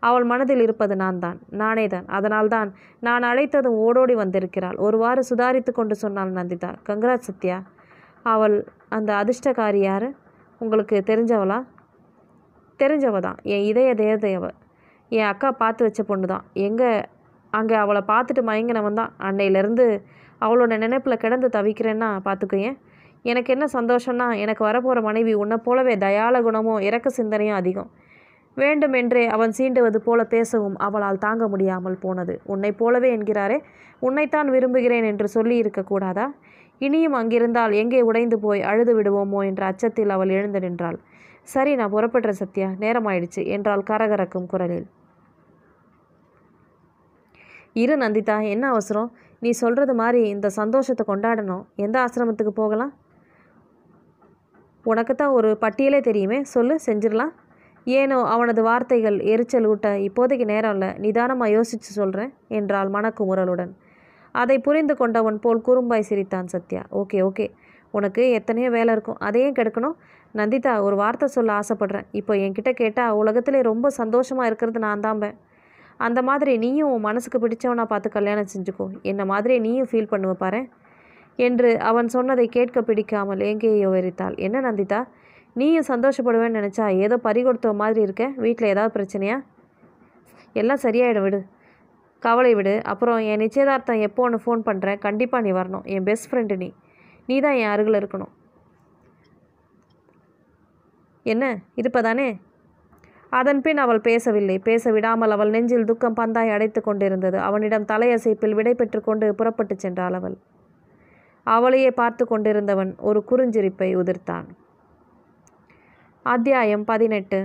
அவள் மனதில் இருப்பது நான் தான் நானே தான் அதனால்தான் நான் அழைத்ததும் ஓடோடி வந்திருக்கிறாள் ஒருவாறு சுதாரித்து கொண்டு சொன்னாள் நந்திதா கங்கராஜ் சத்யா அவள் அந்த அதிர்ஷ்டக்காரி யாரு உங்களுக்கு தெரிஞ்சவளா தெரிஞ்சவ தான் என் இதய தேவதையவ என் அக்கா பார்த்து வச்ச பொண்ணு தான் எங்கே அங்கே அவளை பார்த்துட்டு மயங்கினவன் தான் அன்னையிலேருந்து அவளோட நினைப்பில் கிடந்து தவிக்கிறேன்னா பார்த்துக்கோயேன் எனக்கு என்ன சந்தோஷம்னா எனக்கு வரப்போகிற மனைவி உன்னை போலவே தயால குணமும் இரக்க சிந்தனையும் அதிகம் வேண்டுமென்றே அவன் சீண்டுவது போல பேசவும் அவளால் தாங்க முடியாமல் போனது உன்னைப் போலவே என்கிறாரே உன்னைத்தான் விரும்புகிறேன் என்று சொல்லி இருக்கக்கூடாதா இனியும் அங்கிருந்தால் எங்கே உடைந்து போய் அழுது விடுவோமோ என்ற அச்சத்தில் அவள் எழுந்து நின்றாள் சரி நான் புறப்படுறேன் சத்யா நேரமாயிடுச்சு என்றாள் கரகரக்கும் குரலில் இரு நந்திதா என்ன அவசரம் நீ சொல்கிறது மாதிரி இந்த சந்தோஷத்தை கொண்டாடணும் எந்த ஆசிரமத்துக்கு போகலாம் உனக்கு தான் ஒரு பட்டியலே தெரியுமே சொல்லு செஞ்சிடலாம் ஏனோ அவனது வார்த்தைகள் எரிச்சல் ஊட்ட இப்போதைக்கு நேரம் இல்லை நிதானமாக யோசித்து சொல்கிறேன் என்றாள் மனக்குமுறலுடன் அதை புரிந்து கொண்டவன் போல் குறும்பாய் சிரித்தான் சத்யா ஓகே ஓகே உனக்கு எத்தனையோ வேலை இருக்கும் அதையும் கெடுக்கணும் நந்திதா ஒரு வார்த்தை சொல்ல ஆசைப்படுறேன் இப்போ என்கிட்ட கேட்டால் உலகத்திலே ரொம்ப சந்தோஷமாக இருக்கிறது நான் தான்பேன் அந்த மாதிரி நீயும் உன் மனசுக்கு பிடிச்சவனா பார்த்து கல்யாணம் செஞ்சுக்கோ என்ன மாதிரி நீயும் ஃபீல் பண்ணுவ பாரு என்று அவன் சொன்னதை கேட்க பிடிக்காமல் எங்கேயோ வெறித்தாள் என்ன நந்திதா நீயும் சந்தோஷப்படுவேன்னு நினச்சா ஏதோ பறி கொடுத்த மாதிரி இருக்க வீட்டில் ஏதாவது பிரச்சனையா எல்லாம் சரியாயிடும் விடு கவலை விடு அப்புறம் என் நிச்சயதார்த்தம் எப்போன்னு ஃபோன் பண்ணுறேன் கண்டிப்பாக நீ வரணும் என் பெஸ்ட் ஃப்ரெண்டு நீ நீ தான் என் அருகில் இருக்கணும் என்ன இருப்பதானே அதன்பின் அவள் பேசவில்லை பேச விடாமல் அவள் நெஞ்சில் துக்கம் பந்தாய் அடைத்து கொண்டிருந்தது அவனிடம் தலையசைப்பில் விடை பெற்று கொண்டு புறப்பட்டு சென்றாள் அவள் அவளையே பார்த்து கொண்டிருந்தவன் ஒரு குறுஞ்சிரிப்பை உதிர்த்தான் அத்தியாயம் பதினெட்டு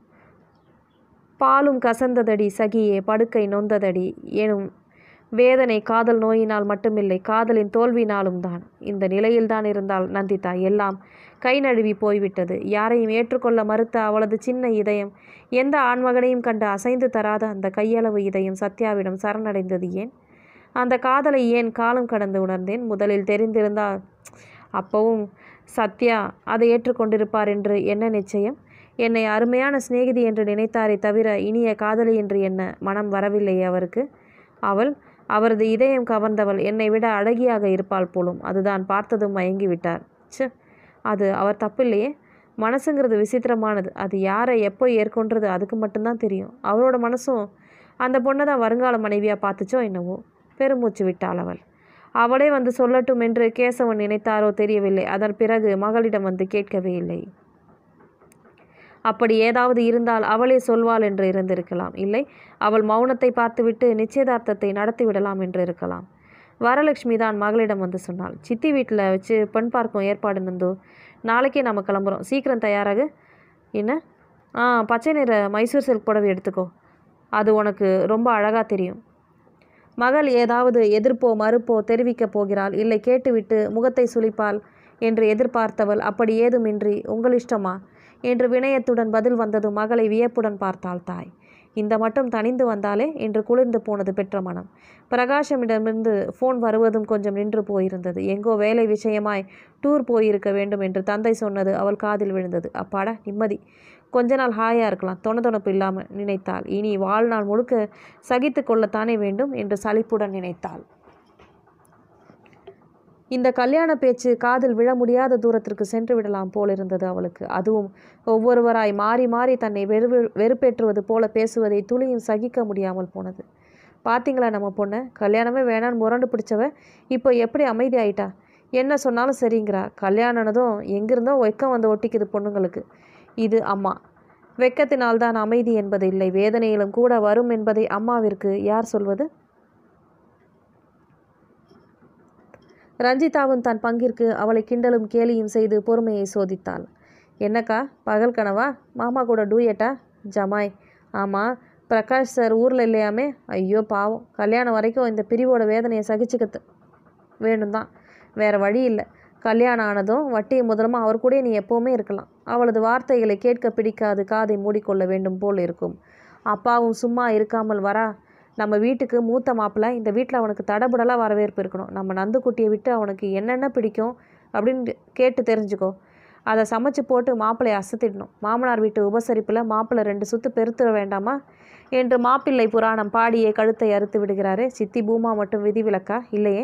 பாலும் கசந்ததடி சகியே படுக்கை நொந்ததடி எனும் வேதனை காதல் நோயினால் மட்டுமில்லை காதலின் தோல்வினாலும் தான் இந்த நிலையில்தான் இருந்தால் நந்திதா எல்லாம் கை நழுவி போய்விட்டது யாரையும் ஏற்றுக்கொள்ள மறுத்த அவளது சின்ன இதயம் எந்த ஆண்மகனையும் கண்டு அசைந்து தராத அந்த கையளவு இதயம் சத்யாவிடம் சரணடைந்தது ஏன் அந்த காதலை ஏன் காலம் கடந்து உணர்ந்தேன் முதலில் தெரிந்திருந்தால் அப்பவும் சத்யா அதை ஏற்றுக்கொண்டிருப்பார் என்று என்ன நிச்சயம் என்னை அருமையான சிநேகிதி என்று நினைத்தாரே தவிர இனிய காதலி என்று என்ன மனம் வரவில்லையே அவருக்கு அவள் அவரது இதயம் கவர்ந்தவள் என்னை விட அழகியாக இருப்பாள் போலும் அதுதான் பார்த்ததும் மயங்கி விட்டார் ச்சே அது அவர் தப்பில்லையே மனசுங்கிறது விசித்திரமானது அது யாரை எப்போ ஏற்கொன்றது அதுக்கு மட்டும்தான் தெரியும் அவரோட மனசும் அந்த பொண்ணை தான் வருங்கால மனைவியாக பார்த்துச்சோ என்னவோ பெருமூச்சு விட்டாள் அவள் அவளே வந்து சொல்லட்டும் என்று கேசவன் நினைத்தாரோ தெரியவில்லை அதன் பிறகு மகளிடம் வந்து கேட்கவே இல்லை அப்படி ஏதாவது இருந்தால் அவளே சொல்வாள் என்று இருந்திருக்கலாம் இல்லை அவள் மௌனத்தை பார்த்துவிட்டு நிச்சயதார்த்தத்தை நடத்திவிடலாம் என்று இருக்கலாம் வரலட்சுமி தான் மகளிடம் வந்து சொன்னாள் சித்தி வீட்டில் வச்சு பெண் பார்க்கும் ஏற்பாடு நந்து நாளைக்கே நம்ம கிளம்புறோம் சீக்கிரம் தயாராகு என்ன ஆ பச்சை நிற மைசூர் சில்க் புடவை எடுத்துக்கோ அது உனக்கு ரொம்ப அழகாக தெரியும் மகள் ஏதாவது எதிர்ப்போ மறுப்போ தெரிவிக்கப் போகிறாள் இல்லை கேட்டுவிட்டு முகத்தை சுளிப்பாள் என்று எதிர்பார்த்தவள் அப்படி ஏதுமின்றி உங்கள் இஷ்டமா என்று வினயத்துடன் பதில் வந்தது மகளை வியப்புடன் பார்த்தாள் தாய் இந்த மட்டும் தணிந்து வந்தாலே என்று குளிர்ந்து போனது பெற்ற மனம் பிரகாஷமிடமிருந்து ஃபோன் வருவதும் கொஞ்சம் நின்று போயிருந்தது எங்கோ வேலை விஷயமாய் டூர் போயிருக்க வேண்டும் என்று தந்தை சொன்னது அவள் காதில் விழுந்தது அப்பாடா நிம்மதி கொஞ்ச நாள் ஹாயாக இருக்கலாம் தொணதொணப்பு இல்லாமல் நினைத்தாள் இனி வாழ்நாள் முழுக்க சகித்து கொள்ளத்தானே வேண்டும் என்று சலிப்புடன் நினைத்தாள் இந்த கல்யாண பேச்சு காதில் விழ முடியாத தூரத்திற்கு சென்று விடலாம் போல் இருந்தது அவளுக்கு அதுவும் ஒவ்வொருவராய் மாறி மாறி தன்னை வெறு வெறுப்பேற்றுவது போல பேசுவதை துளியும் சகிக்க முடியாமல் போனது பாத்தீங்களா நம்ம பொண்ணை கல்யாணமே வேணான்னு முரண்டு பிடிச்சவ இப்போ எப்படி அமைதி ஆயிட்டா என்ன சொன்னாலும் சரிங்கிறா கல்யாணனதும் எங்கிருந்தோ வெக்கம் வந்து ஒட்டிக்குது பொண்ணுங்களுக்கு இது அம்மா வெக்கத்தினால்தான் அமைதி என்பது இல்லை வேதனையிலும் கூட வரும் என்பதை அம்மாவிற்கு யார் சொல்வது ரஞ்சிதாவும் தன் பங்கிற்கு அவளை கிண்டலும் கேலியும் செய்து பொறுமையை சோதித்தாள் என்னக்கா பகல் கனவா மாமா கூட டூயட்டா ஜமாய் ஆமாம் பிரகாஷ் சார் ஊரில் இல்லையாமே ஐயோ பாவம் கல்யாணம் வரைக்கும் இந்த பிரிவோட வேதனையை சகிச்சுக்கத்து வேணும் தான் வேறு வழி இல்லை கல்யாணம் ஆனதும் வட்டியை முதலமா அவர் கூட நீ எப்போவுமே இருக்கலாம் அவளது வார்த்தைகளை கேட்க பிடிக்காது காதை மூடிக்கொள்ள வேண்டும் போல் இருக்கும் அப்பாவும் சும்மா இருக்காமல் வரா நம்ம வீட்டுக்கு மூத்த மாப்பிள்ளை இந்த வீட்டில் அவனுக்கு தடபுடலாக வரவேற்பு இருக்கணும் நம்ம நந்துக்குட்டியை விட்டு அவனுக்கு என்னென்ன பிடிக்கும் அப்படின்னு கேட்டு தெரிஞ்சுக்கோ அதை சமைச்சு போட்டு மாப்பிள்ளையை அசத்திடணும் மாமனார் வீட்டு உபசரிப்பில் மாப்பிள்ளை ரெண்டு சுற்று பெருத்துற வேண்டாமா என்று மாப்பிள்ளை புராணம் பாடியே கழுத்தை அறுத்து விடுகிறாரே சித்தி பூமா மட்டும் விதிவிலக்கா இல்லையே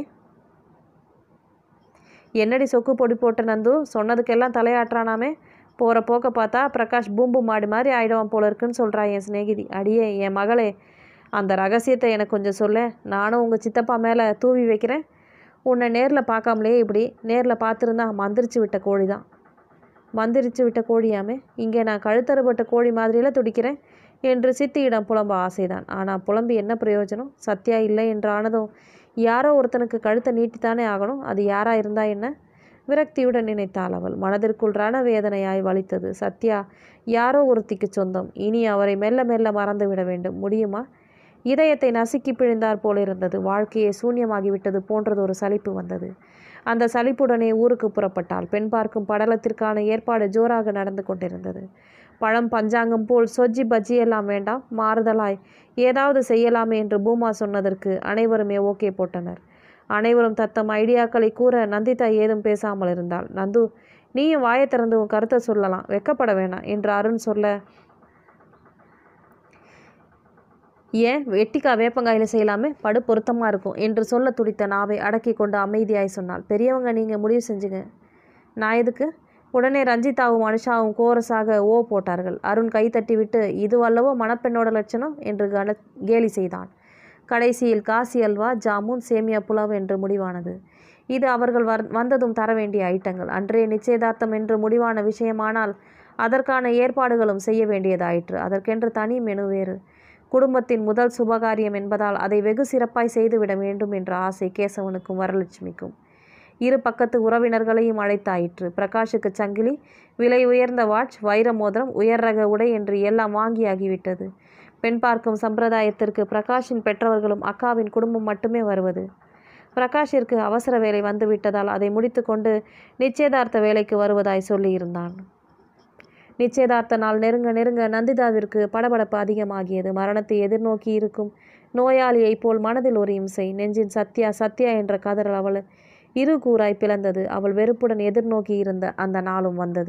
என்னடி சொக்கு பொடி போட்ட நந்து சொன்னதுக்கெல்லாம் தலையாட்டுறானாமே போகிற போக்க பார்த்தா பிரகாஷ் பூம்பு மாடி மாதிரி ஆயிடுவான் போல இருக்குன்னு சொல்கிறா என் சிநேகிதி அடியே என் மகளே அந்த ரகசியத்தை எனக்கு கொஞ்சம் சொல்ல நானும் உங்கள் சித்தப்பா மேலே தூவி வைக்கிறேன் உன்னை நேரில் பார்க்காமலே இப்படி நேரில் பார்த்துருந்தா மந்திரிச்சு விட்ட கோழி தான் மந்திரிச்சு விட்ட கோழியாமே இங்கே நான் கழுத்தறுபட்ட கோழி மாதிரியெல்லாம் துடிக்கிறேன் என்று சித்தியிடம் புலம்ப ஆசைதான் ஆனால் புலம்பி என்ன பிரயோஜனம் சத்யா இல்லை என்று ஆனதும் யாரோ ஒருத்தனுக்கு கழுத்தை நீட்டித்தானே ஆகணும் அது யாரா இருந்தா என்ன விரக்தியுடன் நினைத்தாள் அவள் மனதிற்குள் ரணவேதனையாய் வலித்தது சத்யா யாரோ ஒருத்திக்கு சொந்தம் இனி அவரை மெல்ல மெல்ல மறந்து விட வேண்டும் முடியுமா இதயத்தை நசுக்கி பிழிந்தார் போல இருந்தது வாழ்க்கையே சூன்யமாகிவிட்டது போன்றது ஒரு சலிப்பு வந்தது அந்த சலிப்புடனே ஊருக்கு புறப்பட்டாள் பெண் பார்க்கும் படலத்திற்கான ஏற்பாடு ஜோராக நடந்து கொண்டிருந்தது பழம் பஞ்சாங்கம் போல் சொஜ்ஜி பஜ்ஜி எல்லாம் வேண்டாம் மாறுதலாய் ஏதாவது செய்யலாமே என்று பூமா சொன்னதற்கு அனைவருமே ஓகே போட்டனர் அனைவரும் தத்தம் ஐடியாக்களை கூற நந்திதா ஏதும் பேசாமல் இருந்தாள் நந்து நீயும் வாயை திறந்து உன் கருத்தை சொல்லலாம் வெக்கப்பட வேணாம் என்று அருண் சொல்ல ஏன் வெட்டிக்கா வேப்பங்காயில் செய்யலாமே படு பொருத்தமாக இருக்கும் என்று சொல்ல துடித்த நாவை அடக்கி கொண்டு அமைதியாய் சொன்னாள் பெரியவங்க நீங்கள் முடிவு செஞ்சுங்க நான் எதுக்கு உடனே ரஞ்சிதாவும் அனுஷாவும் கோரஸாக ஓ போட்டார்கள் அருண் கை தட்டிவிட்டு இது அல்லவோ மணப்பெண்ணோட லட்சணம் என்று கன கேலி செய்தான் கடைசியில் காசி அல்வா ஜாமுன் சேமியா புலாவ் என்று முடிவானது இது அவர்கள் வர் வந்ததும் தர வேண்டிய ஐட்டங்கள் அன்றைய நிச்சயதார்த்தம் என்று முடிவான விஷயமானால் அதற்கான ஏற்பாடுகளும் செய்ய வேண்டியதாயிற்று அதற்கென்று தனி மெனு வேறு குடும்பத்தின் முதல் சுபகாரியம் என்பதால் அதை வெகு சிறப்பாய் செய்துவிட வேண்டும் என்ற ஆசை கேசவனுக்கும் வரலட்சுமிக்கும் இரு பக்கத்து உறவினர்களையும் அழைத்தாயிற்று பிரகாஷுக்கு சங்கிலி விலை உயர்ந்த வாட்ச் வைர மோதிரம் உயர் ரக உடை என்று எல்லாம் வாங்கியாகிவிட்டது பெண் பார்க்கும் சம்பிரதாயத்திற்கு பிரகாஷின் பெற்றவர்களும் அக்காவின் குடும்பம் மட்டுமே வருவது பிரகாஷிற்கு அவசர வேலை வந்துவிட்டதால் அதை முடித்துக்கொண்டு நிச்சயதார்த்த வேலைக்கு வருவதாய் சொல்லியிருந்தான் நிச்சயதார்த்த நாள் நெருங்க நெருங்க நந்திதாவிற்கு படபடப்பு அதிகமாகியது மரணத்தை எதிர்நோக்கி இருக்கும் நோயாளியைப் போல் மனதில் ஒரு இம்சை நெஞ்சின் சத்யா சத்யா என்ற கதறல் அவள் இரு கூறாய் பிளந்தது அவள் வெறுப்புடன் எதிர்நோக்கி இருந்த அந்த நாளும் வந்தது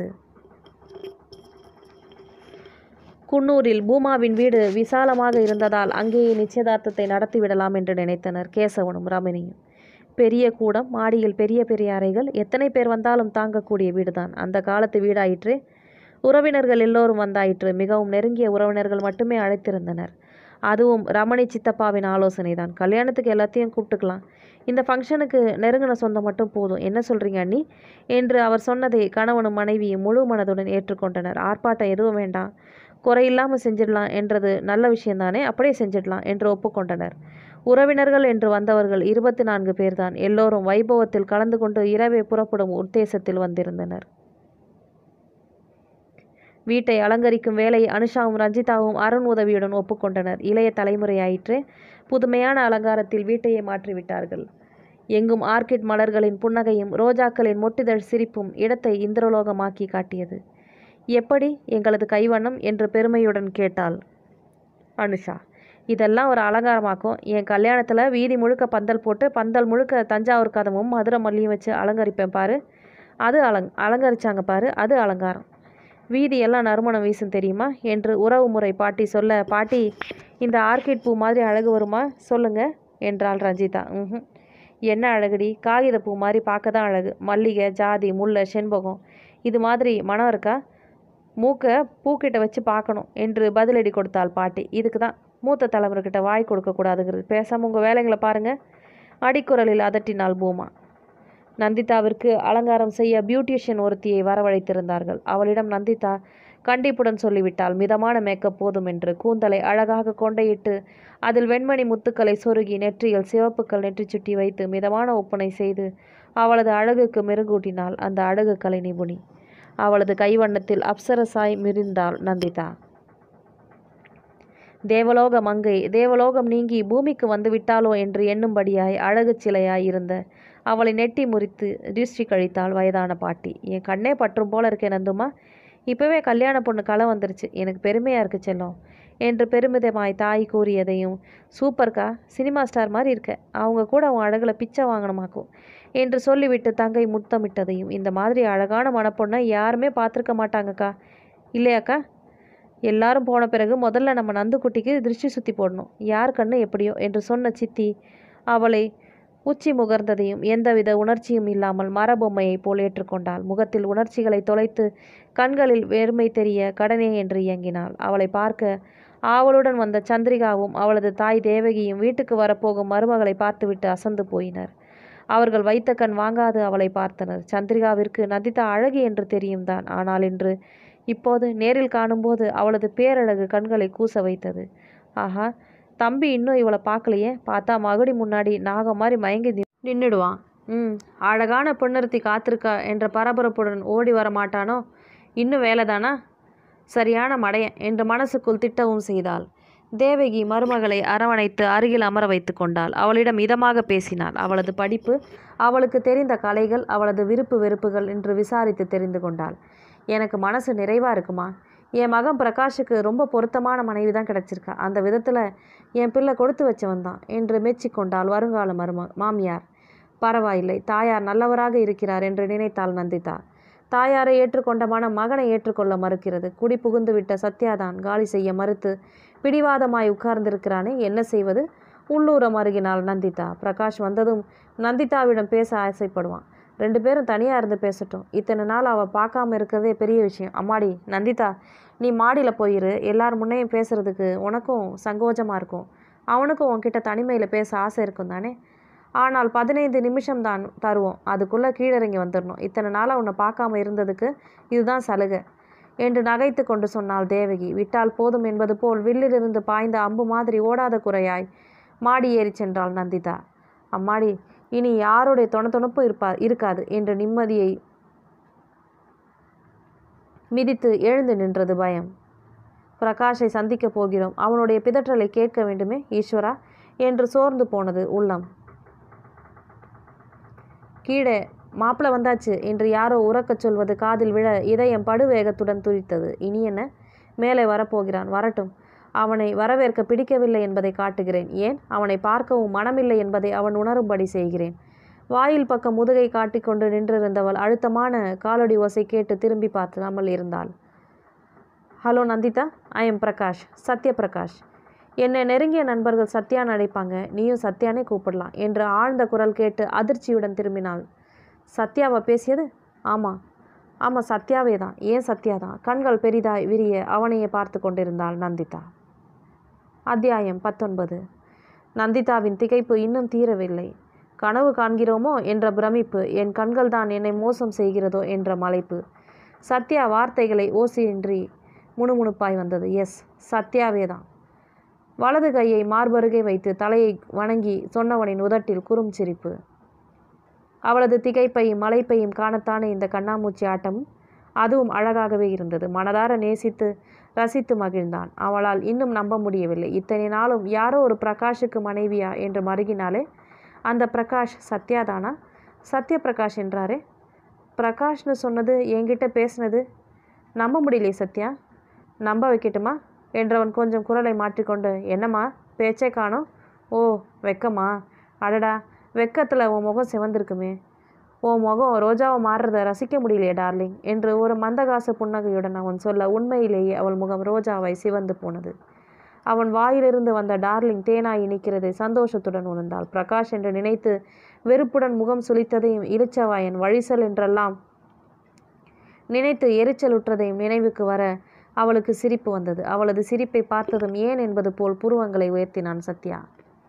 குன்னூரில் பூமாவின் வீடு விசாலமாக இருந்ததால் அங்கேயே நிச்சயதார்த்தத்தை நடத்திவிடலாம் என்று நினைத்தனர் கேசவனும் ரமணியும் பெரிய கூடம் மாடியில் பெரிய பெரிய அறைகள் எத்தனை பேர் வந்தாலும் தாங்கக்கூடிய வீடுதான் அந்த காலத்து வீடாயிற்று உறவினர்கள் எல்லோரும் வந்தாயிற்று மிகவும் நெருங்கிய உறவினர்கள் மட்டுமே அழைத்திருந்தனர் அதுவும் ரமணி சித்தப்பாவின் ஆலோசனை தான் கல்யாணத்துக்கு எல்லாத்தையும் கூப்பிட்டுக்கலாம் இந்த ஃபங்க்ஷனுக்கு நெருங்கின சொந்தம் மட்டும் போதும் என்ன சொல்கிறீங்க அண்ணி என்று அவர் சொன்னதை கணவனும் மனைவியும் முழு மனதுடன் ஏற்றுக்கொண்டனர் ஆர்ப்பாட்டம் எதுவும் வேண்டாம் குறையில்லாமல் செஞ்சிடலாம் என்றது நல்ல விஷயம்தானே அப்படியே செஞ்சிடலாம் என்று ஒப்புக்கொண்டனர் உறவினர்கள் என்று வந்தவர்கள் இருபத்தி நான்கு பேர்தான் எல்லோரும் வைபவத்தில் கலந்து கொண்டு இரவே புறப்படும் உத்தேசத்தில் வந்திருந்தனர் வீட்டை அலங்கரிக்கும் வேலையை அனுஷாவும் ரஞ்சிதாவும் அருண் உதவியுடன் ஒப்புக்கொண்டனர் இளைய தலைமுறையாயிற்று புதுமையான அலங்காரத்தில் வீட்டையே மாற்றிவிட்டார்கள் எங்கும் ஆர்கிட் மலர்களின் புன்னகையும் ரோஜாக்களின் மொட்டிதழ் சிரிப்பும் இடத்தை இந்திரலோகமாக்கி காட்டியது எப்படி எங்களது கைவண்ணம் என்று பெருமையுடன் கேட்டாள் அனுஷா இதெல்லாம் ஒரு அலங்காரமாக்கும் என் கல்யாணத்தில் வீதி முழுக்க பந்தல் போட்டு பந்தல் முழுக்க தஞ்சாவூர் கதமும் மதுரை மல்லியும் வச்சு அலங்கரிப்பேன் பாரு அது அலங் அலங்கரிச்சாங்க பாரு அது அலங்காரம் வீதி எல்லாம் நறுமணம் வீசும் தெரியுமா என்று உறவு முறை பாட்டி சொல்ல பாட்டி இந்த ஆர்கிட் பூ மாதிரி அழகு வருமா சொல்லுங்க என்றாள் ரஞ்சிதா ம் என்ன அழகுடி காகித பூ மாதிரி பார்க்க தான் அழகு மல்லிகை ஜாதி முல்லை செண்பகம் இது மாதிரி மனம் இருக்கா மூக்கை பூக்கிட்ட வச்சு பார்க்கணும் என்று பதிலடி கொடுத்தாள் பாட்டி இதுக்கு தான் மூத்த தலைமுறைக்கிட்ட வாய் கொடுக்கக்கூடாதுங்கிறது பேசாமல் உங்கள் வேலைங்களை பாருங்கள் அடிக்குரலில் அதட்டினாள் பூமா நந்திதாவிற்கு அலங்காரம் செய்ய பியூட்டிஷியன் ஒருத்தியை வரவழைத்திருந்தார்கள் அவளிடம் நந்திதா கண்டிப்புடன் சொல்லிவிட்டாள் மிதமான மேக்கப் போதும் என்று கூந்தலை அழகாக கொண்டையிட்டு அதில் வெண்மணி முத்துக்களை சொருகி நெற்றியில் சிவப்புக்கள் நெற்றி சுட்டி வைத்து மிதமான ஒப்பனை செய்து அவளது அழகுக்கு மெருகூட்டினாள் அந்த அழகு கலை நிபுணி அவளது கைவண்ணத்தில் அப்சரசாய் மிரிந்தாள் நந்திதா தேவலோக மங்கை தேவலோகம் நீங்கி பூமிக்கு வந்து விட்டாளோ என்று எண்ணும்படியாய் அழகு சிலையாய் இருந்த அவளை நெட்டி முறித்து திருஷ்டி கழித்தாள் வயதான பாட்டி என் கண்ணே பற்றும் போல இருக்கே நந்துமா இப்போவே கல்யாண பொண்ணு களை வந்துருச்சு எனக்கு பெருமையாக இருக்கு செல்லம் என்று பெருமிதமாய் தாய் கூறியதையும் சூப்பர்க்கா சினிமா ஸ்டார் மாதிரி இருக்க அவங்க கூட அவன் அழகில் பிச்சை வாங்கணுமாக்கும் என்று சொல்லிவிட்டு தங்கை முத்தமிட்டதையும் இந்த மாதிரி அழகான மணப்பொண்ணை யாருமே பார்த்துருக்க மாட்டாங்கக்கா இல்லையாக்கா எல்லாரும் போன பிறகு முதல்ல நம்ம நந்துக்குட்டிக்கு திருஷ்டி சுற்றி போடணும் யார் கண்ணு எப்படியோ என்று சொன்ன சித்தி அவளை உச்சி முகர்ந்ததையும் எந்தவித உணர்ச்சியும் இல்லாமல் மரபொம்மையைப் போல் ஏற்றுக்கொண்டாள் முகத்தில் உணர்ச்சிகளை தொலைத்து கண்களில் வெறுமை தெரிய கடனே என்று இயங்கினாள் அவளை பார்க்க ஆவலுடன் வந்த சந்திரிகாவும் அவளது தாய் தேவகியும் வீட்டுக்கு வரப்போகும் மருமகளை பார்த்துவிட்டு அசந்து போயினர் அவர்கள் வைத்த கண் வாங்காது அவளை பார்த்தனர் சந்திரிகாவிற்கு நந்திதா அழகி என்று தெரியும் தான் ஆனால் இன்று இப்போது நேரில் காணும்போது அவளது பேரழகு கண்களை கூச வைத்தது ஆஹா தம்பி இன்னும் இவளை பார்க்கலையே பார்த்தா மகுடி முன்னாடி நாகம் மாதிரி மயங்கி நின்- நின்னுடுவான் ம் அழகான பெண்ணிறுத்தி காத்திருக்கா என்ற பரபரப்புடன் ஓடி வர மாட்டானோ இன்னும் வேலைதானா சரியான மடையன் என்று மனசுக்குள் திட்டவும் செய்தாள் தேவகி மருமகளை அரவணைத்து அருகில் அமர வைத்து கொண்டாள் அவளிடம் இதமாக பேசினாள் அவளது படிப்பு அவளுக்கு தெரிந்த கலைகள் அவளது விருப்பு வெறுப்புகள் என்று விசாரித்து தெரிந்து கொண்டாள் எனக்கு மனசு நிறைவாக இருக்குமா என் மகன் பிரகாஷுக்கு ரொம்ப பொருத்தமான மனைவி தான் கிடச்சிருக்கா அந்த விதத்தில் என் பிள்ளை கொடுத்து வச்சவன் தான் என்று மெச்சிக்கொண்டாள் வருங்கால மரும மாமியார் பரவாயில்லை தாயார் நல்லவராக இருக்கிறார் என்று நினைத்தாள் நந்திதா தாயாரை ஏற்றுக்கொண்ட மனம் மகனை ஏற்றுக்கொள்ள மறுக்கிறது குடி புகுந்து விட்ட சத்யாதான் காலி செய்ய மறுத்து பிடிவாதமாய் உட்கார்ந்திருக்கிறானே என்ன செய்வது உள்ளூரம் அருகினாள் நந்திதா பிரகாஷ் வந்ததும் நந்திதாவிடம் பேச ஆசைப்படுவான் ரெண்டு பேரும் தனியாக இருந்து பேசட்டும் இத்தனை நாள் அவள் பார்க்காம இருக்கிறதே பெரிய விஷயம் அம்மாடி நந்திதா நீ மாடியில் போயிரு எல்லார் முன்னையும் பேசுறதுக்கு உனக்கும் சங்கோஜமாக இருக்கும் அவனுக்கும் உன்கிட்ட தனிமையில் பேச ஆசை இருக்கும் தானே ஆனால் பதினைந்து நிமிஷம் தான் தருவோம் அதுக்குள்ளே கீழிறங்கி வந்துடணும் இத்தனை நாளாக உன்னை பார்க்காம இருந்ததுக்கு இதுதான் சலுகை என்று நகைத்து கொண்டு சொன்னாள் தேவகி விட்டால் போதும் என்பது போல் வில்லிலிருந்து பாய்ந்த அம்பு மாதிரி ஓடாத குறையாய் மாடி ஏறிச் சென்றாள் நந்திதா அம்மாடி இனி யாருடைய தொணத்தொணப்பும் இருப்பா இருக்காது என்ற நிம்மதியை மிதித்து எழுந்து நின்றது பயம் பிரகாஷை சந்திக்கப் போகிறோம் அவனுடைய பிதற்றலை கேட்க வேண்டுமே ஈஸ்வரா என்று சோர்ந்து போனது உள்ளம் கீழே மாப்பிள வந்தாச்சு என்று யாரோ உறக்கச் சொல்வது காதில் விழ இதயம் படுவேகத்துடன் துடித்தது இனி என்ன மேலே வரப்போகிறான் வரட்டும் அவனை வரவேற்க பிடிக்கவில்லை என்பதை காட்டுகிறேன் ஏன் அவனை பார்க்கவும் மனமில்லை என்பதை அவன் உணரும்படி செய்கிறேன் வாயில் பக்கம் முதுகை காட்டிக்கொண்டு நின்றிருந்தவள் அழுத்தமான காலடி ஓசை கேட்டு திரும்பி பார்க்காமல் இருந்தாள் hello Nandita I am Prakash Sathya Prakash என்னை நெருங்கிய நண்பர்கள் சத்யான்னு அழைப்பாங்க நீயும் சத்யானே கூப்பிடலாம் என்று ஆழ்ந்த குரல் கேட்டு அதிர்ச்சியுடன் திரும்பினாள் சத்யாவா பேசியது ஆமாம் ஆமாம் சத்யாவே தான் ஏன் சத்யா தான் கண்கள் பெரிதாய் விரிய அவனையே பார்த்து கொண்டிருந்தாள் நந்திதா அத்தியாயம் பத்தொன்பது நந்திதாவின் திகைப்பு இன்னும் தீரவில்லை கனவு காண்கிறோமோ என்ற பிரமிப்பு என் கண்கள் தான் என்னை மோசம் செய்கிறதோ என்ற மலைப்பு சத்யா வார்த்தைகளை ஓசியின்றி முணுமுணுப்பாய் வந்தது எஸ் சத்யாவே தான் வலது கையை மார்பருகே வைத்து தலையை வணங்கி சொன்னவனின் உதட்டில் குறும் சிரிப்பு அவளது திகைப்பையும் மலைப்பையும் காணத்தானே இந்த கண்ணாமூச்சி ஆட்டம் அதுவும் அழகாகவே இருந்தது மனதார நேசித்து ரசித்து மகிழ்ந்தான் அவளால் இன்னும் நம்ப முடியவில்லை இத்தனை நாளும் யாரோ ஒரு பிரகாஷுக்கு மனைவியா என்று மருகினாலே அந்த பிரகாஷ் சத்யாதானா சத்ய பிரகாஷ் என்றாரே பிரகாஷ்னு சொன்னது என்கிட்ட பேசினது நம்ப முடியலையே சத்யா நம்ப வைக்கட்டுமா என்றவன் கொஞ்சம் குரலை மாற்றிக்கொண்டு என்னம்மா பேச்சே காணோம் ஓ வெக்கமா அடடா வெக்கத்தில் உன் முகம் சிவந்திருக்குமே உன் முகம் ரோஜாவை மாறுறத ரசிக்க முடியலையே டார்லிங் என்று ஒரு மந்தகாச புன்னகையுடன் அவன் சொல்ல உண்மையிலேயே அவள் முகம் ரோஜாவை சிவந்து போனது அவன் வாயிலிருந்து வந்த டார்லிங் தேனாய் இனிக்கிறதை சந்தோஷத்துடன் உணர்ந்தாள் பிரகாஷ் என்று நினைத்து வெறுப்புடன் முகம் சுளித்ததையும் இளிச்சவாயன் வழிசல் என்றெல்லாம் நினைத்து எரிச்சலுற்றதையும் நினைவுக்கு வர அவளுக்கு சிரிப்பு வந்தது அவளது சிரிப்பை பார்த்ததும் ஏன் என்பது போல் புருவங்களை உயர்த்தினான் சத்யா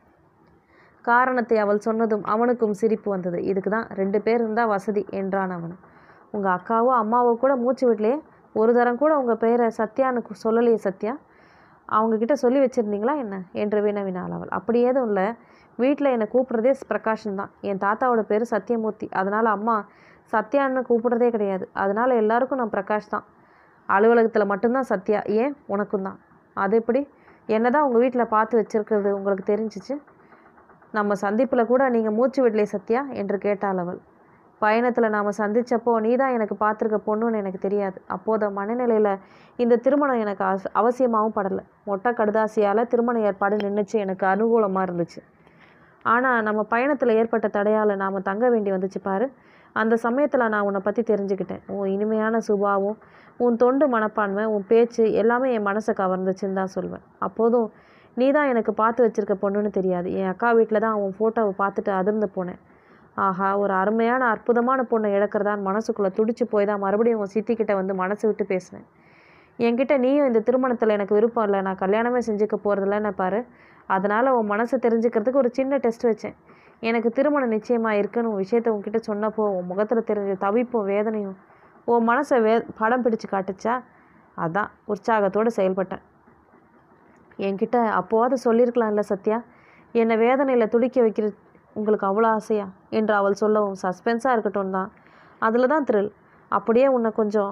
காரணத்தை அவள் சொன்னதும் அவனுக்கும் சிரிப்பு வந்தது இதுக்கு தான் ரெண்டு பேர் இருந்தால் வசதி என்றான் அவன் உங்கள் அக்காவோ அம்மாவோ கூட மூச்சு விடலையே ஒரு தரம் கூட உங்கள் பெயரை சத்யான்னு கு- சொல்லலையே சத்யா அவங்கக்கிட்ட சொல்லி வச்சுருந்தீங்களா என்ன என்று வினவினாள் அவள் அப்படி ஏதும் இல்லை வீட்டில் என்னை கூப்பிட்றதே பிரகாஷன் தான் என் தாத்தாவோட பேர் சத்யமூர்த்தி அதனால் அம்மா சத்யான்னு கூப்பிடுறதே கிடையாது அதனால் எல்லாருக்கும் நான் பிரகாஷ் தான் அலுவலகத்தில் மட்டும்தான் சத்யா ஏன் உனக்கும் தான் அது எப்படி என்ன தான் உங்கள் வீட்டில் பார்த்து வச்சிருக்கிறது உங்களுக்கு தெரிஞ்சிச்சு நம்ம சந்திப்பில் கூட நீங்கள் மூச்சு விடலையே சத்யா என்று கேட்டாள் அவள் பயணத்தில் நாம் சந்திச்சப்போ நீ தான் எனக்கு பார்த்துருக்க பொண்ணுன்னு எனக்கு தெரியாது அப்போத மனநிலையில் இந்த திருமணம் எனக்கு அவச- அவசியமாகவும் படலை மொட்டை கடுதாசியால் திருமண ஏற்பாடு நின்றுச்சு எனக்கு அனுகூலமாக இருந்துச்சு ஆனால் நம்ம பயணத்தில் ஏற்பட்ட தடையால் நாம் தங்க வேண்டி வந்துச்சு பாரு அந்த சமயத்தில் நான் உன்னை பற்றி தெரிஞ்சுக்கிட்டேன் உன் இனிமையான சுபாவம் உன் தொண்டு மனப்பான்மை உன் பேச்சு எல்லாமே என் மனசை கவர்ந்துச்சுன்னு தான் சொல்வேன் அப்போதும் நீ தான் எனக்கு பார்த்து வச்சிருக்க பொண்ணுன்னு தெரியாது என் அக்கா வீட்டில் தான் அவன் ஃபோட்டோவை பார்த்துட்டு அதிர்ந்து போனேன் ஆஹா ஒரு அருமையான அற்புதமான பொண்ணை இழக்கிறதான் மனசுக்குள்ளே துடிச்சு போய் தான் மறுபடியும் உன் சித்திக்கிட்ட வந்து மனசு விட்டு பேசினேன் என்கிட்ட நீயும் இந்த திருமணத்தில் எனக்கு விருப்பம் இல்லை நான் கல்யாணமே செஞ்சுக்க போகிறதில்லன்னு பாரு அதனால் உன் மனசை தெரிஞ்சுக்கிறதுக்கு ஒரு சின்ன டெஸ்ட் வச்சேன் எனக்கு திருமணம் நிச்சயமாக இருக்குன்னு உன் விஷயத்தை உன்கிட்ட சொன்னப்போ உன் முகத்தில் தெரிஞ்ச தவிப்பும் வேதனையும் உன் மனசை வே படம் பிடிச்சு காட்டுச்சா அதான் உற்சாகத்தோடு செயல்பட்டேன் என்கிட்ட அப்போவாது சொல்லியிருக்கலாம்ல சத்யா என்னை வேதனையில் துடிக்க வைக்கிற உங்களுக்கு அவ்வளோ ஆசையா என்று அவள் சொல்லவும் சஸ்பென்ஸாக இருக்கட்டும் தான் அதில் தான் த்ரில் அப்படியே உன்னை கொஞ்சம்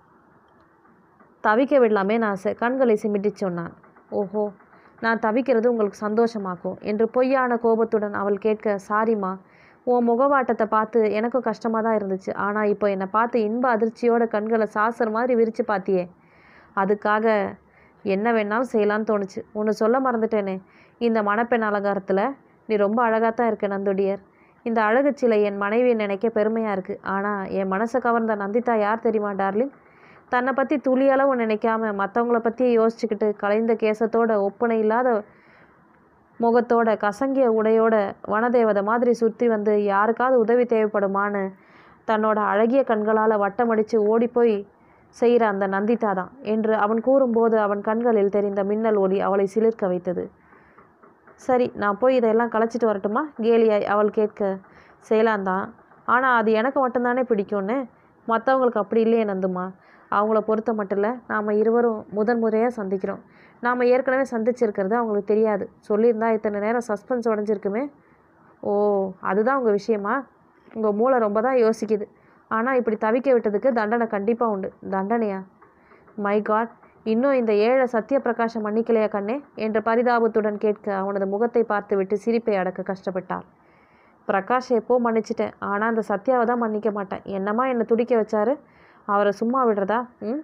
தவிக்க விடலாமே நான் ஆசை கண்களை சிமிட்டி சொன்னான் ஓஹோ நான் தவிக்கிறது உங்களுக்கு சந்தோஷமாக்கும் என்று பொய்யான கோபத்துடன் அவள் கேட்க சாரிம்மா உன் முகவாட்டத்தை பார்த்து எனக்கும் கஷ்டமாக தான் இருந்துச்சு ஆனால் இப்போ என்னை பார்த்து இன்ப அதிர்ச்சியோட கண்களை சாசர் மாதிரி விரித்து பார்த்தியே அதுக்காக என்ன வேணாலும் செய்யலான்னு தோணுச்சு ஒன்று சொல்ல மறந்துட்டேனே இந்த மணப்பெண் அலங்காரத்தில் நீ ரொம்ப அழகாக தான் இருக்க நந்தோடியர் இந்த அழகு சிலை என் மனைவியை நினைக்க பெருமையாக இருக்குது ஆனால் என் மனசை கவர்ந்த நந்திதா யார் தெரியுமா டார்லிங் தன்னை பற்றி துளியளவு நினைக்காம மற்றவங்கள பற்றியே யோசிச்சுக்கிட்டு கலைந்த கேசத்தோட ஒப்பனை இல்லாத முகத்தோட கசங்கிய உடையோட வனதேவதை மாதிரி சுற்றி வந்து யாருக்காவது உதவி தேவைப்படுமான்னு தன்னோட அழகிய கண்களால் வட்டமடித்து ஓடிப்போய் செய்கிற அந்த நந்திதா தான் என்று அவன் கூறும்போது அவன் கண்களில் தெரிந்த மின்னல் ஒளி அவளை சிலிர்க்க வைத்தது சரி நான் போய் இதெல்லாம் கலைச்சிட்டு வரட்டுமா கேலியாய் அவள் கேட்க செய்யலாந்தான் ஆனால் அது எனக்கு மட்டும்தானே பிடிக்கும்னு மற்றவங்களுக்கு அப்படி இல்லையே நந்துமா அவங்கள பொறுத்த மட்டும் இல்லை நாம் இருவரும் முதன் முறையாக சந்திக்கிறோம் நாம் ஏற்கனவே சந்திச்சிருக்கிறது அவங்களுக்கு தெரியாது சொல்லியிருந்தா இத்தனை நேரம் சஸ்பென்ஸ் உடஞ்சிருக்குமே ஓ அதுதான் உங்கள் விஷயமா உங்கள் மூளை ரொம்ப தான் யோசிக்குது ஆனால் இப்படி தவிக்க விட்டதுக்கு தண்டனை கண்டிப்பாக உண்டு தண்டனையா மை காட் இன்னும் இந்த ஏழை சத்யபிரகாஷம் மன்னிக்கலையா கண்ணே என்ற பரிதாபத்துடன் கேட்க அவனது முகத்தை பார்த்துவிட்டு சிரிப்பை அடக்க கஷ்டப்பட்டாள் பிரகாஷ் எப்போ மன்னிச்சிட்டேன் ஆனால் அந்த சத்யாவை தான் மன்னிக்க மாட்டேன் என்னம்மா என்னை துடிக்க வச்சாரு அவரை சும்மா விடுறதா ம்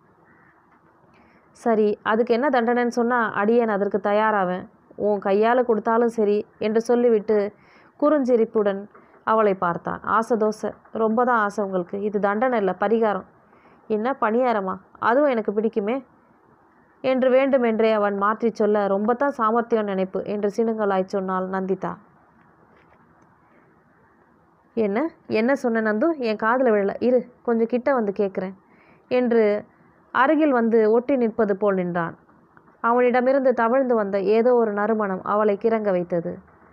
சரி அதுக்கு என்ன தண்டனைன்னு சொன்னால் அடியேன் அதற்கு தயாராவேன் உன் கையால் கொடுத்தாலும் சரி என்று சொல்லிவிட்டு குறுஞ்சிரிப்புடன் அவளை பார்த்தான் ஆசை தோசை ரொம்ப தான் ஆசை உங்களுக்கு இது தண்டனை இல்லை பரிகாரம் என்ன பணியாரமா அதுவும் எனக்கு பிடிக்குமே என்று வேண்டுமென்றே அவன் மாற்றி சொல்ல ரொம்ப தான் சாமர்த்தியம் நினைப்பு என்று சினுங்களாய் சொன்னாள் நந்திதா என்ன என்ன சொன்ன நந்து என் காதில் விழல இரு கொஞ்சம் கிட்ட வந்து கேட்குறேன் என்று அருகில் வந்து ஒட்டி நிற்பது போல் நின்றான் அவனிடமிருந்து தவழ்ந்து வந்த ஏதோ ஒரு நறுமணம் அவளை கிறங்க வைத்தது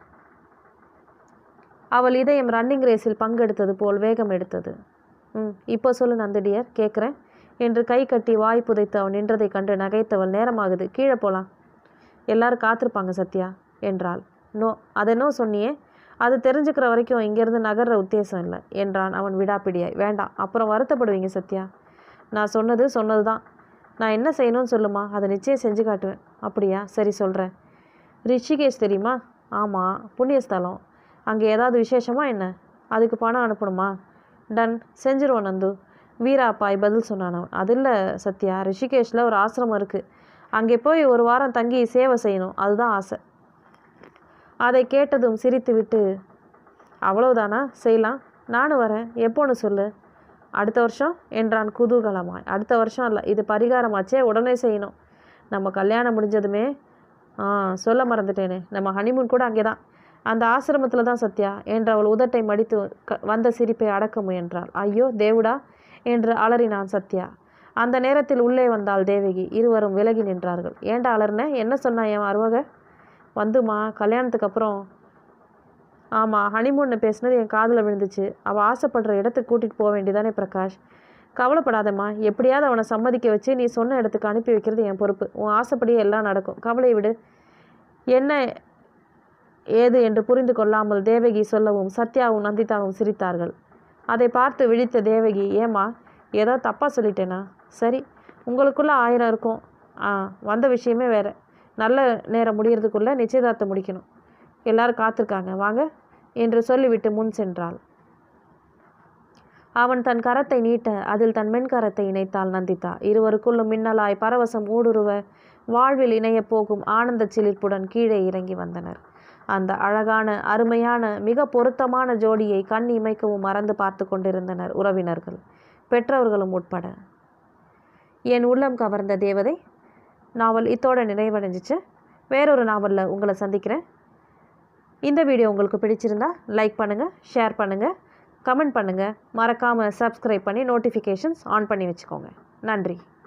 அவள் இதயம் ரன்னிங் ரேஸில் பங்கெடுத்தது போல் வேகம் எடுத்தது ம் இப்போ சொல்லு நந்திடியர் கேட்குறேன் என்று கை கட்டி வாய் புதைத்து அவன் நின்றதை கண்டு நகைத்தவள் நேரமாகுது கீழே போகலாம் எல்லாரும் காத்திருப்பாங்க சத்யா என்றாள் நோ அதென்னோ சொன்னியே அது தெரிஞ்சுக்கிற வரைக்கும் இங்கேருந்து நகர்ற உத்தேசம் இல்லை என்றான் அவன் விடாப்பிடியாய் வேண்டாம் அப்புறம் வருத்தப்படுவீங்க சத்யா நான் சொன்னது சொன்னது தான் நான் என்ன செய்யணும்னு சொல்லுமா அதை நிச்சயம் செஞ்சு காட்டுவேன் அப்படியா சரி சொல்கிறேன் ரிஷிகேஷ் தெரியுமா ஆமாம் புண்ணியஸ்தலம் அங்கே ஏதாவது விசேஷமா என்ன அதுக்கு பணம் அனுப்பணுமா டன் செஞ்சிருவோம் நந்து வீராப்பாய் பதில் சொன்னான் அவன் அது இல்லை சத்யா ரிஷிகேஷில் ஒரு ஆசிரமம் இருக்குது அங்கே போய் ஒரு வாரம் தங்கி சேவை செய்யணும் அதுதான் ஆசை அதை கேட்டதும் சிரித்துவிட்டு அவ்வளவுதானா செய்யலாம் நானும் வரேன் எப்போன்னு சொல்லு அடுத்த வருஷம் என்றான் குதூகலமாய் அடுத்த வருஷம் இல்லை இது பரிகாரமாச்சே உடனே செய்யணும் நம்ம கல்யாணம் முடிஞ்சதுமே ஆ சொல்ல மறந்துட்டேனே நம்ம ஹனிமூன் கூட அங்கே தான் அந்த ஆசிரமத்தில் தான் சத்யா என்று அவள் உதட்டை மடித்து க வந்த சிரிப்பை அடக்க முயன்றாள் ஐயோ தேவுடா என்று அலறினான் சத்யா அந்த நேரத்தில் உள்ளே வந்தாள் தேவகி இருவரும் விலகி நின்றார்கள் ஏன்டா அலர்ன என்ன சொன்னா என் மருமக வந்துமா கல்யாணத்துக்கு அப்புறம் ஆமாம் ஹனிமூன்னு பேசுனது என் காதில் விழுந்துச்சு அவள் ஆசைப்படுற இடத்துக்கு கூட்டிகிட்டு போக வேண்டியதானே பிரகாஷ் கவலைப்படாதம்மா எப்படியாவது அவனை சம்மதிக்க வச்சு நீ சொன்ன இடத்துக்கு அனுப்பி வைக்கிறது என் பொறுப்பு உன் ஆசைப்படியே எல்லாம் நடக்கும் கவலை விடு என்ன ஏது என்று புரிந்து கொள்ளாமல் தேவகி சொல்லவும் சத்யாவும் நந்திதாவும் சிரித்தார்கள் அதை பார்த்து விழித்த தேவகி ஏம்மா ஏதோ தப்பாக சொல்லிட்டேனா சரி உங்களுக்குள்ள ஆயிரம் இருக்கும் ஆ வந்த விஷயமே வேற நல்ல நேரம் முடியறதுக்குள்ளே நிச்சயதார்த்தம் முடிக்கணும் எல்லாரும் காத்திருக்காங்க வாங்க என்று சொல்லிவிட்டு முன் சென்றாள் அவன் தன் கரத்தை நீட்ட அதில் தன் மென்கரத்தை இணைத்தாள் நந்திதா இருவருக்குள்ளும் மின்னலாய் பரவசம் ஊடுருவ வாழ்வில் இணையப் போகும் ஆனந்த சிலிர்ப்புடன் கீழே இறங்கி வந்தனர் அந்த அழகான அருமையான மிக பொருத்தமான ஜோடியை கண் இமைக்கவும் மறந்து பார்த்து கொண்டிருந்தனர் உறவினர்கள் பெற்றவர்களும் உட்பட என் உள்ளம் கவர்ந்த தேவதை நாவல் இத்தோட நிறைவடைஞ்சிச்சு வேறொரு நாவலில் உங்களை சந்திக்கிறேன் இந்த வீடியோ உங்களுக்கு பிடிச்சிருந்தா லைக் பண்ணுங்கள் ஷேர் பண்ணுங்கள் கமெண்ட் பண்ணுங்கள் மறக்காமல் சப்ஸ்கிரைப் பண்ணி நோட்டிஃபிகேஷன்ஸ் ஆன் பண்ணி வச்சுக்கோங்க நன்றி